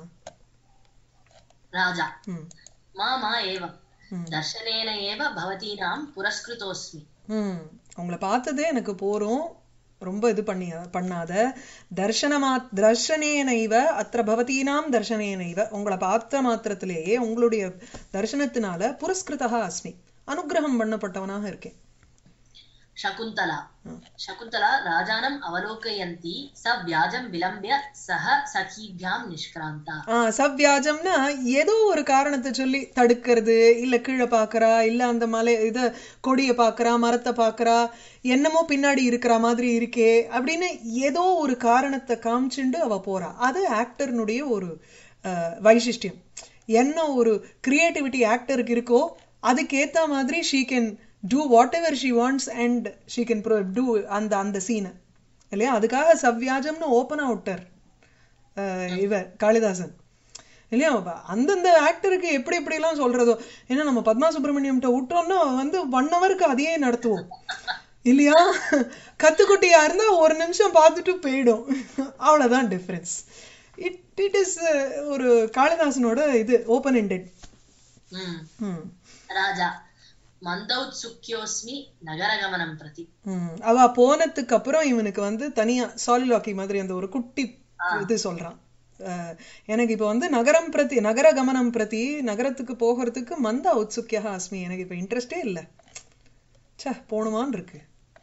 राजा ம் मा मा एवं ம். दर्शनेन एव भवतीनां पुरस्कृतोऽस्मि ம் உங்களை பார்த்ததே எனக்கு போரும் ரொம்ப இது பண்ணி பண்ணாத தர்ஷனமா தர்ஷனேனைவ அத்திர பவதீனாம் தர்ஷனேனைவ உங்களை பார்த்த மாத்திரத்திலேயே உங்களுடைய தர்சனத்தினால புரஸ்கிருதா அஸ்மி அனுக்கிரகம் பண்ணப்பட்டவனாக இருக்கேன் शकुन्तला ம். शकुन्तला राजानम् अवलोकयन्ती स व्याजं विलम्ब्य सह सखीभ्यां निष्क्रान्ता ஆ சவ்வியாஜம்னா ஏதோ ஒரு காரணத்தை சொல்லி தடுக்கிறது இல்ல கீழே பாக்குறா இல்ல அந்த மலை இத கொடிய பாக்குறா மரத்தை பாக்குறா என்னமோ பின்னாடி இருக்கிற மாதிரி இருக்கே அப்படின்னு ஏதோ ஒரு காரணத்தை காமிச்சுண்டு அவ போறா அது ஆக்டர்னுடைய ஒரு அஹ், வைசிஷ்டியம் என்ன ஒரு கிரியேட்டிவிட்டி ஆக்டருக்கு இருக்கோ அதுக்கேத்த மாதிரி she can do whatever she wants and she can do அந்த அந்த சீனை இல்லையா அதுக்காக சவ்வியாஜம்னு ஓப்பனா விட்டார் அஹ் இவர் காளிதாசன் இல்லையா அப்ப அந்தந்த ஆக்டருக்கு எப்படி எப்படிலாம் சொல்றதோ ஏன்னா நம்ம பத்மா சுப்பிரமணியம்கிட்ட விட்டோம்னா வந்து ஒன் ஹவருக்கு அதையே நடத்துவோம் இல்லையா கத்துக்குட்டியா இருந்தா ஒரு நிமிஷம் பார்த்துட்டு போயிடும் அவ்வளவுதான் டிஃபரன்ஸ் இட் இட் இஸ் ஒரு காளிதாசனோட இது ஓப்பன் எண்டட் ம். ம் राजा मन्दौत्सुक्योऽस्मि नगरगमनं प्रति ம். அவ போனதுக்கு அப்புறம் இவனுக்கு வந்து தனியா சாலிலாக்கி மாதிரி அந்த ஒரு குட்டி இது சொல்றான் அஹ், எனக்கு இப்ப வந்து நகரம் பிரதி நகர கமனம் பிரதி நகரத்துக்கு போகிறதுக்கு மந்த உத்சுக்கியா அஸ்மி எனக்கு இப்ப இன்ட்ரெஸ்டே இல்ல ச்சே போணுமான்னு இருக்கு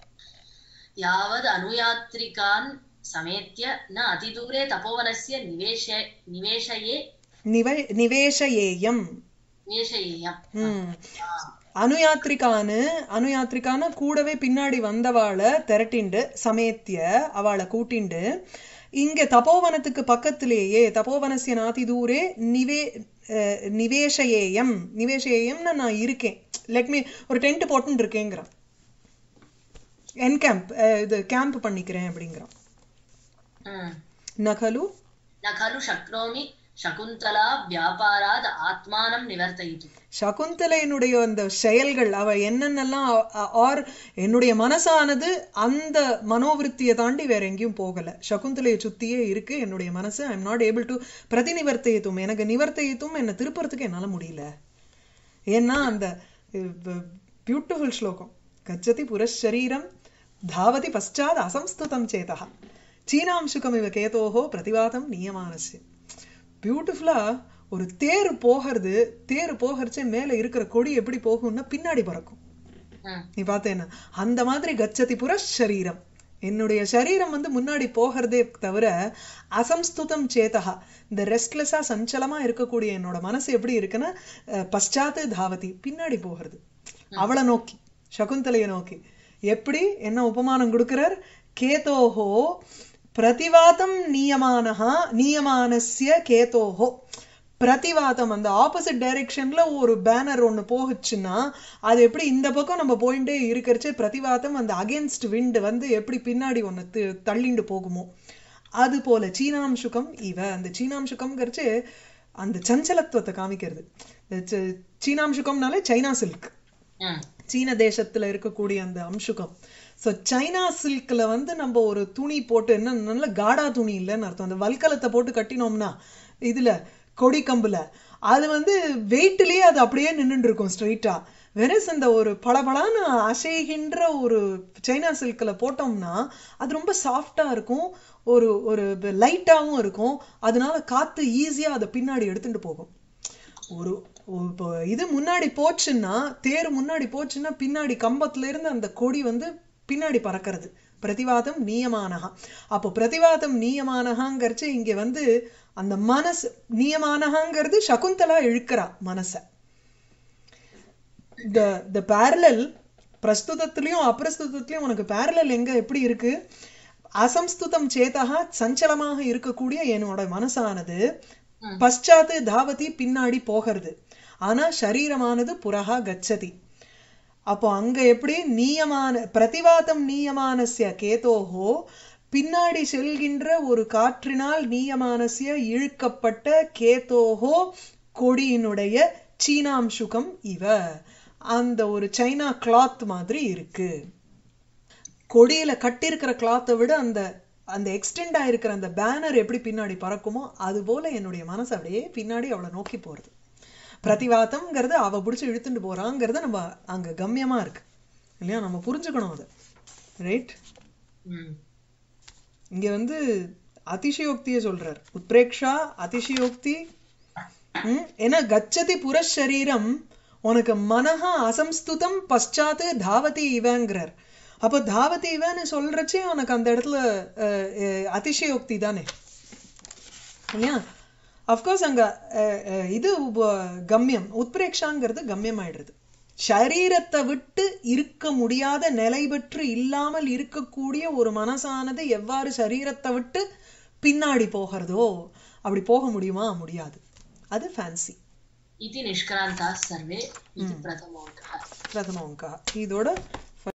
यावद् अनुयात्रिकान् समेत्य न अतिदूरे तपोवनस्य निवेश निवेशये நிவை நிவேஷயேயம் निवेशयेयम् ம் அனுயாத்ரிகான்னு அனுயாத்ரிகான கூடவே பின்னாடி வந்தவாளை திரட்டிண்டு சமேத்திய அவளை கூட்டிண்டு இங்க தபோவனத்துக்கு பக்கத்திலேயே தபோவனசிய நாதி தூரே நிவே அஹ், நிவேஷயேயம் நிவேஷயேயம்னு நான் இருக்கேன் லெட் மீ ஒரு டென்ட் போட்டுன்னு இருக்கேங்கிறான் என் கேம்ப் இது கேம்ப் பண்ணிக்கிறேன் அப்படிங்கிறான் ம். நகலு न खलु शक्नोमि சகுந்தலா வியாபாராத் ஆத்மானம் நிவர்த்தயிது சகுந்தலையினுடைய அந்த செயல்கள் அவ என்னென்னலாம் ஆர் என்னுடைய மனசானது அந்த மனோவிருத்தியை தாண்டி வேற எங்கேயும் போகல சகுந்தலையை சுத்தியே இருக்கு என்னுடைய மனசு I am not able to பிரதிநிவர்த்தயித்தும் எனக்கு நிவர்த்தயித்தும் என்னை திருப்பறதுக்கு என்னால முடியல ஏன்னா அந்த பியூட்டிஃபுல் ஸ்லோகம் கச்சதி புரஷரீரம் தாவதி பశ్చాத் அசம்ஸ்துதம் சேதா சீனாம்சுகம் இவ கேதோஹோ பிரதிவாதம் நியமானசு பியூட்டிஃபுல்லா ஒரு தேர் போகிறது தேர் போகிறச்சே மேல இருக்கிற கொடி எப்படி போகும்னா பின்னாடி பறக்கும் ம், நீ பார்த்தேன்னா அந்த மாதிரி கச்சதி புற சரீரம் என்னுடைய சரீரம் வந்து முன்னாடி போகிறதே தவிர அசம்ஸ்துதம் சேதகா இந்த ரெஸ்ட்லெஸ்ஸா சஞ்சலமா இருக்கக்கூடிய என்னோட மனசு எப்படி இருக்குன்னா அஹ், பశ్చాத்து தாவதி பின்னாடி போகிறது அவளை நோக்கி சகுந்தலையை நோக்கி எப்படி என்ன உபமானம் கொடுக்கிறார் கேதோஹோ பிரதிவாதம் நியமானஹா நியமானஸ்ய கேதோஹோ பிரதிவாதம் அந்த ஆப்போசிட் டைரெக்ஷன்ல ஒரு பேனர் ஒண்ணு போகுச்சுன்னா அது எப்படி இந்த பக்கம் நம்ம போயிட்டே இருக்கிறச்சே பிரதிவாதம் அந்த அகேன்ஸ்ட் விண்ட் வந்து எப்படி பின்னாடி ஒண்ணு தி- தள்ளிண்டு போகுமோ அது போல சீனாம்சுகம் இவ அந்த சீனாம்சுகம்ங்கிறச்சு அந்த சஞ்சலத்துவத்தை காமிக்கிறது இந்த ச- சீனாம்சுகம்னாலே சைனா சில்க் ம், சீன தேசத்துல இருக்கக்கூடிய அந்த அம்சுகம் ஸோ சைனா சில்க்ல வந்து நம்ம ஒரு துணி போட்டு என்ன நல்ல காடா துணி இல்லைன்னு அர்த்தம் அந்த வல்கலத்தை போட்டு கட்டினோம்னா இதுல கொடி கம்புல அது வந்து வெயிட்லயே அது அப்படியே நின்னுட்டு இருக்கும் ஸ்ட்ரைட்டா வெரஸ் அந்த ஒரு பளபளன்னு அசைகின்ற ஒரு சைனா சில்க்ல போட்டோம்னா அது ரொம்ப சாஃப்டா இருக்கும் ஒரு ஒரு லைட்டாவும் இருக்கும் அதனால காத்து ஈஸியா அதை பின்னாடி எடுத்துட்டு போகும் ஒரு ஒரு இப்போ இது முன்னாடி போச்சுன்னா தேர் முன்னாடி போச்சுன்னா பின்னாடி கம்பத்துல இருந்து அந்த கொடி வந்து பின்னாடி பறக்கிறது பிரதிவாதம் நீயமானஹா அப்போ பிரதிவாதம் நீயமானஹாங்கிறச்சு இங்க வந்து அந்த மனசு நீயமானஹாங்கிறது சகுந்தலா இழுக்கிறா மனச த த பேரலல் பிரஸ்துதத்திலையும் அப்பிரஸ்துதத்திலையும் உனக்கு பேரலல் எங்க எப்படி இருக்கு அசம்ஸ்துதம் சேதகா சஞ்சலமாக இருக்கக்கூடிய என்னோட மனசானது ம். பశ్చాத்து தாவதி பின்னாடி போகிறது ஆனா சரீரமானது புறஹா கச்சதி அப்போ அங்க எப்படி நீயமான பிரதிவாதம் நீயமானஸ்ய கேதோஹோ பின்னாடி செல்கின்ற ஒரு காற்றினால் நீயமானஸ்ய இழுக்கப்பட்ட கேதோஹோ கொடியினுடைய சீனாம்சுகம் இவ அந்த ஒரு சைனா கிளாத் மாதிரி இருக்கு கொடியில கட்டியிருக்கிற கிளாத்தை விட அந்த அந்த எக்ஸ்டெண்ட் ஆயிருக்கிற அந்த பேனர் எப்படி பின்னாடி பறக்குமோ அது போல என்னுடைய மனசு அப்படியே பின்னாடி அவளை நோக்கி போறது பிரதிவாதம்ங்கிறது அவ பிடிச்சி இழுத்துட்டு போறாங்கிறது நம்ம அங்க கம்யமா இருக்கு இல்லையா நம்ம புரிஞ்சுக்கணும் அது ரைட் ம், இங்க வந்து அதிசயோக்தியை சொல்றார் உத்பிரேக்ஷா அதிசயோக்தி ம், ஏன்னா கச்சதி புறஷரீரம் உனக்கு மனஹா அசம்ஸ்துதம் பశ్చాத்து தாவதி இவங்கிறார் அப்போ தாவதி இவன்னு சொல்றச்சே உனக்கு அந்த இடத்துல அஹ், அஹ், அதிசயோக்தி தானே இல்லையா அஃப்கோர்ஸ் அங்க அஹ், அஹ், இது உப- கம்யம் உத்பிரேக்ஷாங்கிறது கம்யம் ஆயிடுறது ஷரீரத்தை விட்டு இருக்க முடியாத நிலை பெற்று இல்லாமல் இருக்கக்கூடிய ஒரு மனசானது எவ்வாறு சரீரத்தை விட்டு பின்னாடி போகிறதோ அப்படி போக முடியுமா முடியாது அது ஃபேன்சி इति निष्क्रान्ताः सर्वे इति प्रथमोऽङ्कः பிரதம அங்கா இதோட